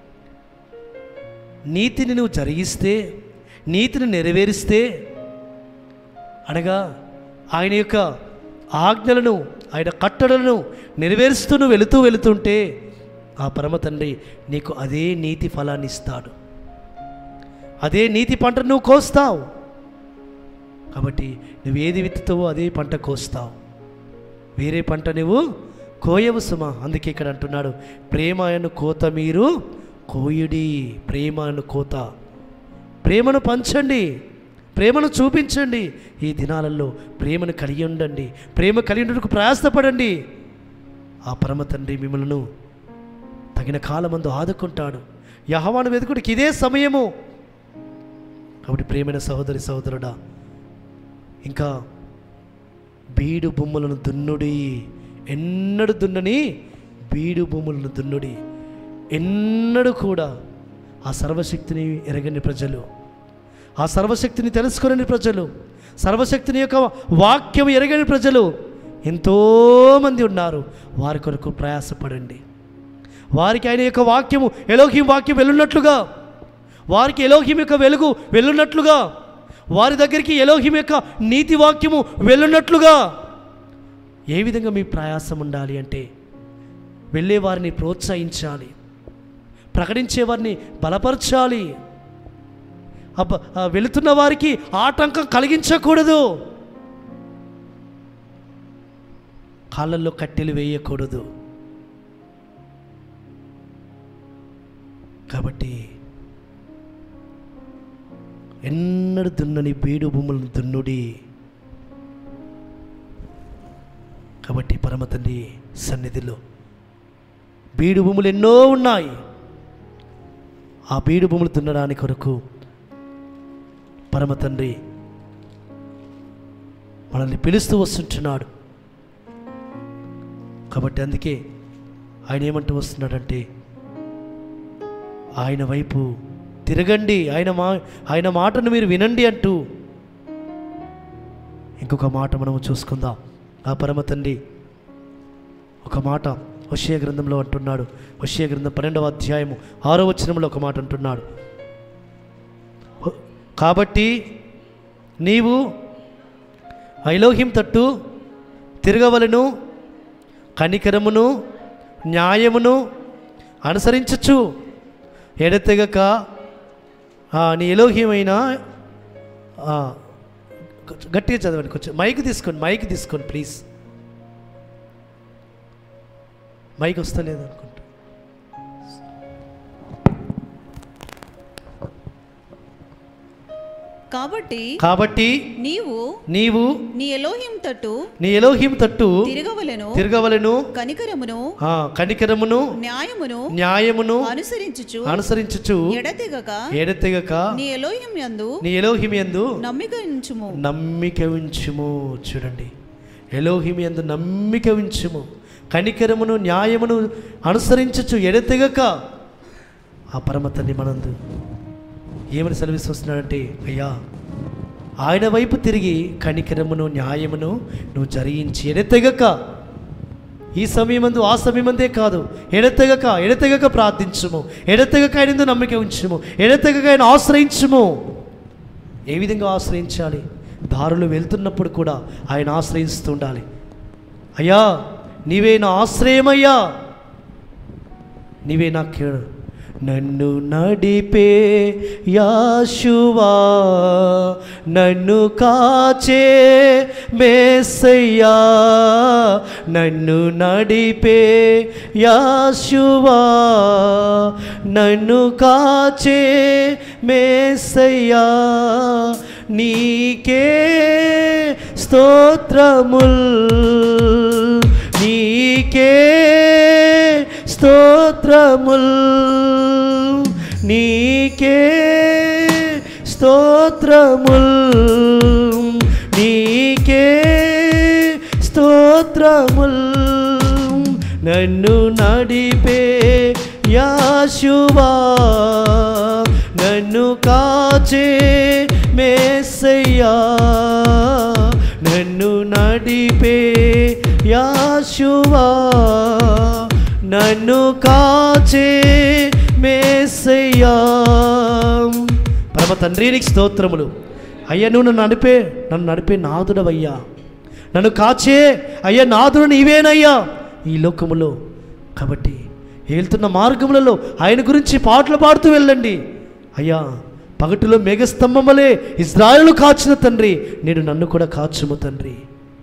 నీతిని నువ్వు జరిగిస్తే నీతిని నెరవేరిస్తే అనగా ఆయన యొక్క ఆజ్ఞలను ఆయన కట్టడలను నెరవేరుస్తూ నువ్వు వెళుతూ వెళుతుంటే ఆ పరమ తండ్రి నీకు అదే నీతి ఫలాన్ని ఇస్తాడు అదే నీతి పంట నువ్వు కోస్తావు కాబట్టి నువ్వు ఏది విత్తుతావో అదే పంట కోస్తావు వేరే పంట నువ్వు కోయవు సుమ అందుకే ఇక్కడ అంటున్నాడు ప్రేమ అను కోత మీరు కోయుడి ప్రేమ అను కోత ప్రేమను పంచండి ప్రేమను చూపించండి ఈ దినాలలో ప్రేమను కలిగి ఉండండి ప్రేమ కలిగి ఉండడానికి ప్రయాసపడండి ఆ పరమ తండ్రి మిమ్మల్ని తగిన కాలమందు ఆదుకుంటాడు యహవాను వెతుకుడికి ఇదే సమయము కాబట్టి ప్రేమైన సహోదరి సహోదరుడా ఇంకా బీడు బొమ్మలను దున్నుడి ఎన్నడు దున్నని బీడు భూములను దున్నుడి ఎన్నడూ కూడా ఆ సర్వశక్తిని ఎరగని ప్రజలు ఆ సర్వశక్తిని తెలుసుకుని ప్రజలు సర్వశక్తిని యొక్క వాక్యం ఎరగని ప్రజలు ఎంతోమంది ఉన్నారు వారి కొరకు ప్రయాసపడండి వారికి ఆయన యొక్క వాక్యము ఎలోహిం వాక్యం వెళ్ళున్నట్లుగా వారికి ఎలోహిం యొక్క వెలుగు వెళ్ళున్నట్లుగా వారి దగ్గరికి ఎలోహిం యొక్క నీతి వాక్యము వెళ్ళున్నట్లుగా ఏ విధంగా మీ ప్రయాసం ఉండాలి అంటే వెళ్ళే వారిని ప్రోత్సహించాలి ప్రకటించే వారిని బలపరచాలి అబ్బ ఆ వెళుతున్న వారికి ఆటంకం కలిగించకూడదు కాళ్ళల్లో కట్టెలు వేయకూడదు కాబట్టి ఎన్నడు దున్నని బీడు భూములను దున్నుడి కాబట్టి పరమ తండ్రి సన్నిధిలో బీడు భూములు ఎన్నో ఉన్నాయి ఆ బీడు భూములు దున్నడానికి కొరకు పరమ తండ్రి మనల్ని పిలుస్తూ వస్తుంటున్నాడు కాబట్టి అందుకే ఆయన ఏమంటూ వస్తున్నాడంటే ఆయన వైపు తిరగండి ఆయన మా ఆయన మాటను మీరు వినండి అంటూ ఇంకొక మాట మనము చూసుకుందాం ఆ పరమ తండ్రి ఒక మాట వశ్య గ్రంథంలో అంటున్నాడు వశ్య గ్రంథం పన్నెండవ అధ్యాయము ఆరో వచనంలో ఒక మాట అంటున్నాడు కాబట్టి నీవు ఐలోహిం తట్టు తిరగవలను కనికరమును న్యాయమును అనుసరించచ్చు ఎడతెగక ఆ, నీ ఎలోహ్యమైన ఆ, కొంచెం గట్టిగా చదవండి కొంచెం మైక్ తీసుకోండి మైక్ తీసుకోండి ప్లీజ్ మైక్ వస్తలేదు అనుకుంటా కాబట్టి కాబట్టి నీవు నీవు నీ ఎలోహిం తట్టు నీ ఎలోహిం తట్టు తిరగవలెను తిరగవలను కనికరమును ఆ, కనికరమును న్యాయమును న్యాయమును అనుసరించుచు అనుసరించుచు ఎడతెగక ఎడతెగక నీ ఎలోహిం యందు నీ ఎలోహిమి యందు నమ్మిక ఉంచుము నమ్మిక ఉంచుము చూడండి ఎలోహిమి యందు నమ్మిక ఉంచుము కనికరమును న్యాయమును అనుసరించచ్చు ఎడతెగక ఆ పరమ తల్లి మనందు ఏమని సెలవిస్తున్నాడంటే అయ్యా ఆయన వైపు తిరిగి కనికరమును న్యాయమును నువ్వు జరిగించి ఎడతెగక ఈ సమయమందు ఆ సమయమందే కాదు ఎడతెగక ఎడతెగక ప్రార్థించుము ఎడతెగక ఆయన నమ్మిక ఉంచుము ఎడతెగక ఆయన ఆశ్రయించుము ఏ విధంగా ఆశ్రయించాలి దారులు వెళ్తున్నప్పుడు కూడా ఆయన ఆశ్రయిస్తూ ఉండాలి అయ్యా నీవే నా ఆశ్రయమయ్యా నీవే నా కేడు నన్ను నడిపే యాశువా నన్ను కాచే మేసయ్యా నన్ను నడిపే యాశువా నన్ను కాచే మేసయ్యా నీకే స్తోత్రముల్ నీకే స్తోత్రముల్ నీకే స్తోత్రముల్ నీకే స్తోత్రముల్ నన్ను నడిపే యాశువా నన్ను కాచే మేసయ్యా నన్ను నడిపే యాశువా నన్ను కాచే మేసయ్యా పరమ తండ్రి నీకు స్తోత్రములు అయ్యా నువ్వు నన్ను నడిపే నన్ను నడిపే నాదుడవయ్యా నన్ను కాచే అయ్యా నాదుడు నీవేనయ్యా ఈ లోకములో కాబట్టి వెళ్తున్న మార్గములలో ఆయన గురించి పాటలు పాడుతూ వెళ్ళండి అయ్యా పగటిలో మేఘస్తంభములే ఇజ్రాయలు కాచిన తండ్రి నేను నన్ను కూడా కాచుము తండ్రి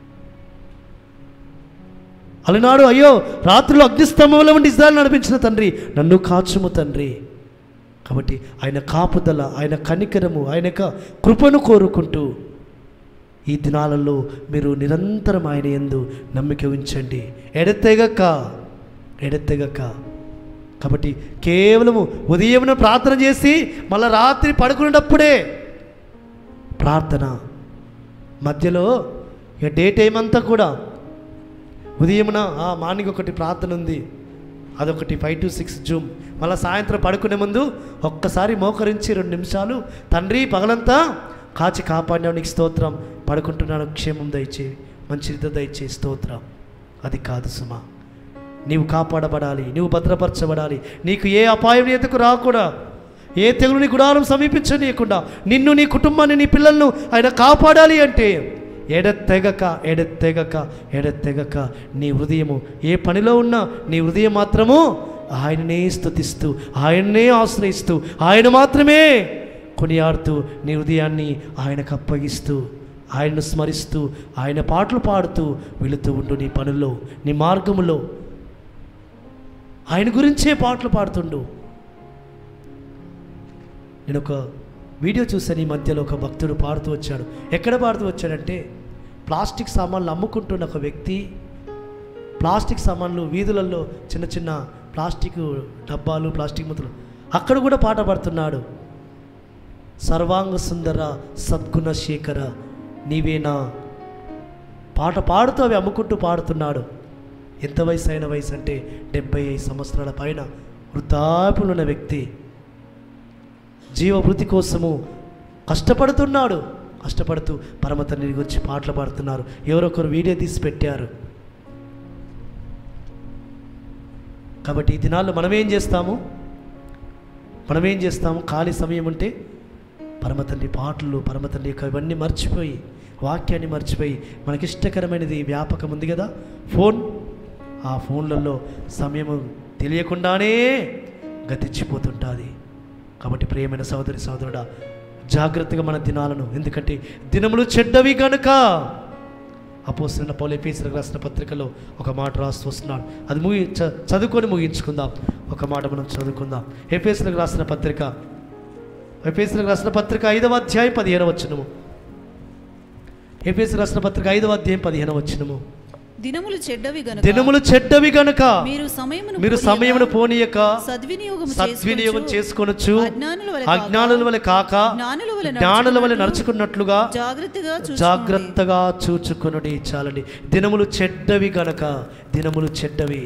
అలనాడు అయ్యో రాత్రిలో అగ్నిస్తంభంలో ఉండి ఇజ్రాయల్ నడిపించిన తండ్రి నన్ను కాచుము తండ్రి కాబట్టి ఆయన కాపుదల ఆయన కనికరము ఆయన యొక్క కృపను కోరుకుంటూ ఈ దినాలలో మీరు నిరంతరం ఆయన ఎందు నమ్మిక ఉంచండి ఎడతెగక ఎడతెగక కాబట్టి కేవలము ఉదయమున ప్రార్థన చేసి మళ్ళీ రాత్రి పడుకునేటప్పుడే ప్రార్థన మధ్యలో ఇక డే టైం అంతా కూడా ఉదయమున ఆ మార్నింగ్ ఒకటి ప్రార్థన ఉంది అదొకటి ఫైవ్ టు సిక్స్ జూమ్ మళ్ళీ సాయంత్రం పడుకునే ముందు ఒక్కసారి మోకరించి రెండు నిమిషాలు తండ్రి పగలంతా కాచి కాపాడినావు నీకు స్తోత్రం పడుకుంటున్నాను క్షేమం దయచేయి మంచి నిద్ర దయచేయి స్తోత్రం అది కాదు సుమా నీవు కాపాడబడాలి నీవు భద్రపరచబడాలి నీకు ఏ అపాయం నీ ఎదుకు రాకూడా ఏ తెగులు నీ గుడారం సమీపించనీయకుండా నిన్ను నీ కుటుంబాన్ని నీ పిల్లలను ఆయన కాపాడాలి అంటే ఎడతెగక ఎడతెగక ఎడతెగక నీ హృదయము ఏ పనిలో ఉన్నా నీ హృదయం మాత్రము ఆయననే స్తుతిస్తూ ఆయన్నే ఆశ్రయిస్తూ ఆయన మాత్రమే కొనియాడుతూ నీ హృదయాన్ని ఆయనకు అప్పగిస్తూ ఆయన్ను స్మరిస్తూ ఆయన పాటలు పాడుతూ వెళుతూ ఉండు నీ పనుల్లో నీ మార్గములో ఆయన గురించే పాటలు పాడుతుండు నేను ఒక వీడియో చూశాను ఈ మధ్యలో ఒక భక్తుడు పాడుతూ వచ్చాడు ఎక్కడ పాడుతూ వచ్చాడంటే ప్లాస్టిక్ సామాన్లు అమ్ముకుంటున్న ఒక వ్యక్తి ప్లాస్టిక్ సామాన్లు వీధులలో చిన్న చిన్న ప్లాస్టిక్ డబ్బాలు ప్లాస్టిక్ ముద్దలు అక్కడ కూడా పాట పాడుతున్నాడు సర్వాంగ సుందర సద్గుణ శేఖర నీవేనా పాట పాడుతూ అవి అమ్ముకుంటూ పాడుతున్నాడు ఎంత వయసు అయిన వయసు అంటే డెబ్బై ఐదు సంవత్సరాల పైన వృద్ధాప్యులు ఉన్న వ్యక్తి జీవభృతి కోసము కష్టపడుతున్నాడు కష్టపడుతూ పరమ తండ్రి గురించి పాటలు పాడుతున్నారు ఎవరొకరు వీడియో తీసి పెట్టారు కాబట్టి ఈ దినాల్లో మనం ఏం చేస్తాము మనం ఏం చేస్తాము ఖాళీ సమయం ఉంటే పరమ తండ్రి పాటలు పరమ తండ్రి యొక్క ఇవన్నీ మర్చిపోయి వాక్యాన్ని మర్చిపోయి మనకిష్టకరమైనది వ్యాపకం ఉంది కదా ఫోన్ ఆ ఫోన్లలో సమయం తెలియకుండానే గతించిపోతుంటుంది కాబట్టి ప్రియమైన సోదరి సోదరుడా జాగ్రత్తగా మన దినాలను ఎందుకంటే దినములు చెడ్డవి గనుక అపోసిన పౌలు ఎఫీసీలకు రాసిన పత్రికలో ఒక మాట రాస్తూ వస్తున్నాడు అది ముగి చ- చదువుకొని ముగించుకుందాం ఒక మాట మనం చదువుకుందాం ఎఫీసీలకు రాసిన పత్రిక ఎఫ్ఎస్సీలకు రాసిన పత్రిక ఐదవ అధ్యాయం పదిహేను వచ్చినము ఎఫ్ఎస్సీ రాసిన పత్రిక ఐదవ అధ్యాయం పదిహేను వచ్చినము దినములు చెడ్డవి గనుక దినములు చెడ్డవి గనుక మీరు సమయమును మీరు పోనీయక సమయమును పోనీయక సద్వినియోగము సద్వినియోగం చేసుకొనొచ్చు అజ్ఞానుల వలె కాక, అజ్ఞానుల వలె కాక జ్ఞానుల వలె జ్ఞానుల వలె నడుచుకున్నట్లుగా నడుచుకున్నట్లుగా జాగ్రత్తగా చూసుకోండి. జాగ్రత్తగా చూచుకొనుడి చాలండి దినములు చెడ్డవి గనక దినములు చెడ్డవి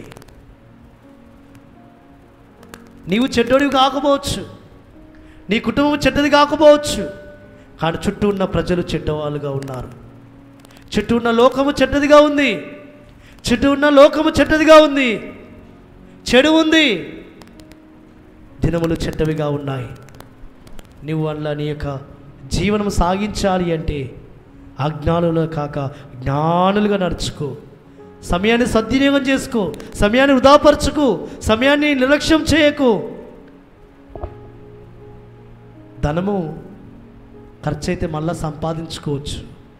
నీవు చెడ్డోడివి కాకపోవచ్చు నీ కుటుంబం చెడ్డది కాకపోవచ్చు కానీ చుట్టూ ఉన్న ప్రజలు చెడ్డవాళ్ళుగా ఉన్నారు చుట్టూ ఉన్న లోకము చెడ్డదిగా ఉంది చుట్టూ ఉన్న లోకము చెడ్డదిగా ఉంది చెడు ఉంది దినములు చెడ్డవిగా ఉన్నాయి నువ్వు వల్ల నీ యొక్క జీవనం సాగించాలి అంటే అజ్ఞానులు కాక జ్ఞానులుగా నడుచుకో సమయాన్ని సద్వినియోగం చేసుకో సమయాన్ని వృధాపరచుకు సమయాన్ని నిర్లక్ష్యం చేయకు ధనము ఖర్చు అయితే మళ్ళా సంపాదించుకోవచ్చు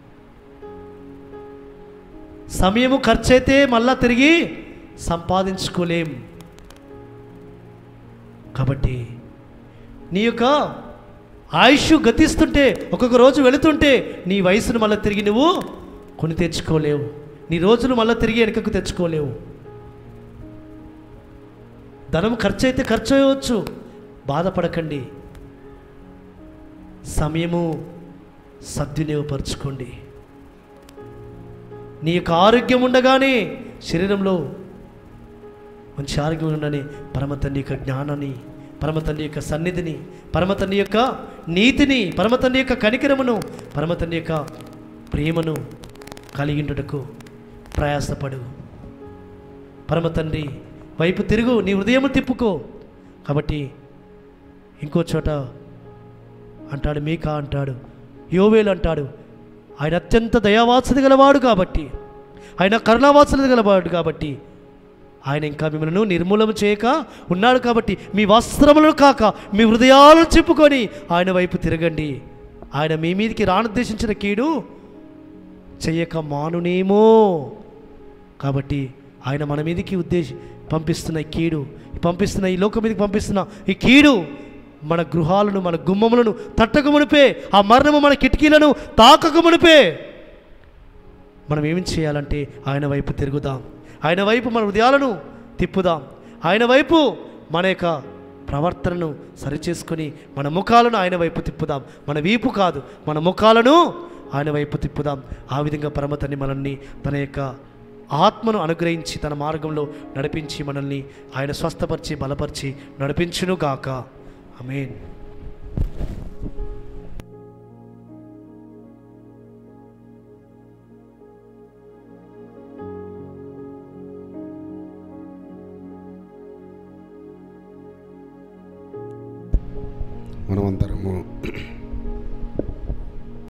సమయము ఖర్చు అయితే మళ్ళా తిరిగి సంపాదించుకోలేం కాబట్టి నీ యొక్క ఆయుష్ గతిస్తుంటే ఒక్కొక్క రోజు వెళుతుంటే నీ వయసును మళ్ళీ తిరిగి నువ్వు కొని తెచ్చుకోలేవు నీ రోజులు మళ్ళీ తిరిగి వెనుకకు తెచ్చుకోలేవు ధనం ఖర్చు అయితే ఖర్చు అయ్యవచ్చు బాధపడకండి సమయము సద్వినియోగపరచుకోండి నీ యొక్క ఆరోగ్యం ఉండగానే శరీరంలో మంచి ఆరోగ్యం ఉండని పరమ తండ్రి యొక్క జ్ఞానాన్ని పరమ తండ్రి యొక్క సన్నిధిని పరమ తండ్రి యొక్క నీతిని పరమ తండ్రి యొక్క కనికరమును పరమ తండ్రి యొక్క ప్రేమను కలిగిండుటకు ప్రయాసపడు పరమ తండ్రి వైపు తిరుగు నీ హృదయము తిప్పుకో కాబట్టి ఇంకో చోట అంటాడు మీకా అంటాడు యోవేలు అంటాడు ఆయన అత్యంత దయావాత్సది గలవాడు కాబట్టి ఆయన కరుణావాత్సది గలవాడు కాబట్టి ఆయన ఇంకా మిమ్మల్ని నిర్మూలన చేయక ఉన్నాడు కాబట్టి మీ వస్త్రములను కాక మీ హృదయాలను చెప్పుకొని ఆయన వైపు తిరగండి ఆయన మీ మీదికి రానుద్దేశించిన కీడు చెయ్యక మానునేమో కాబట్టి ఆయన మన మీదకి ఉద్దేశి పంపిస్తున్న ఈ కీడు పంపిస్తున్న ఈ లోకం మీదకి పంపిస్తున్న ఈ కీడు మన గృహాలను మన గుమ్మములను తట్టక మునిపే ఆ మరణము మన కిటికీలను తాకక మునిపే మనం ఏమి చేయాలంటే ఆయన వైపు తిరుగుదాం ఆయన వైపు మన హృదయాలను తిప్పుదాం ఆయన వైపు మన యొక్క ప్రవర్తనను సరిచేసుకొని మన ముఖాలను ఆయన వైపు తిప్పుదాం మన వీపు కాదు మన ముఖాలను ఆయన వైపు తిప్పుదాం ఆ విధంగా పరమతని మనల్ని తన యొక్క ఆత్మను అనుగ్రహించి తన మార్గంలో నడిపించి మనల్ని ఆయన స్వస్థపరిచి బలపరిచి నడిపించును గాక ఆమేన్ మనమందరము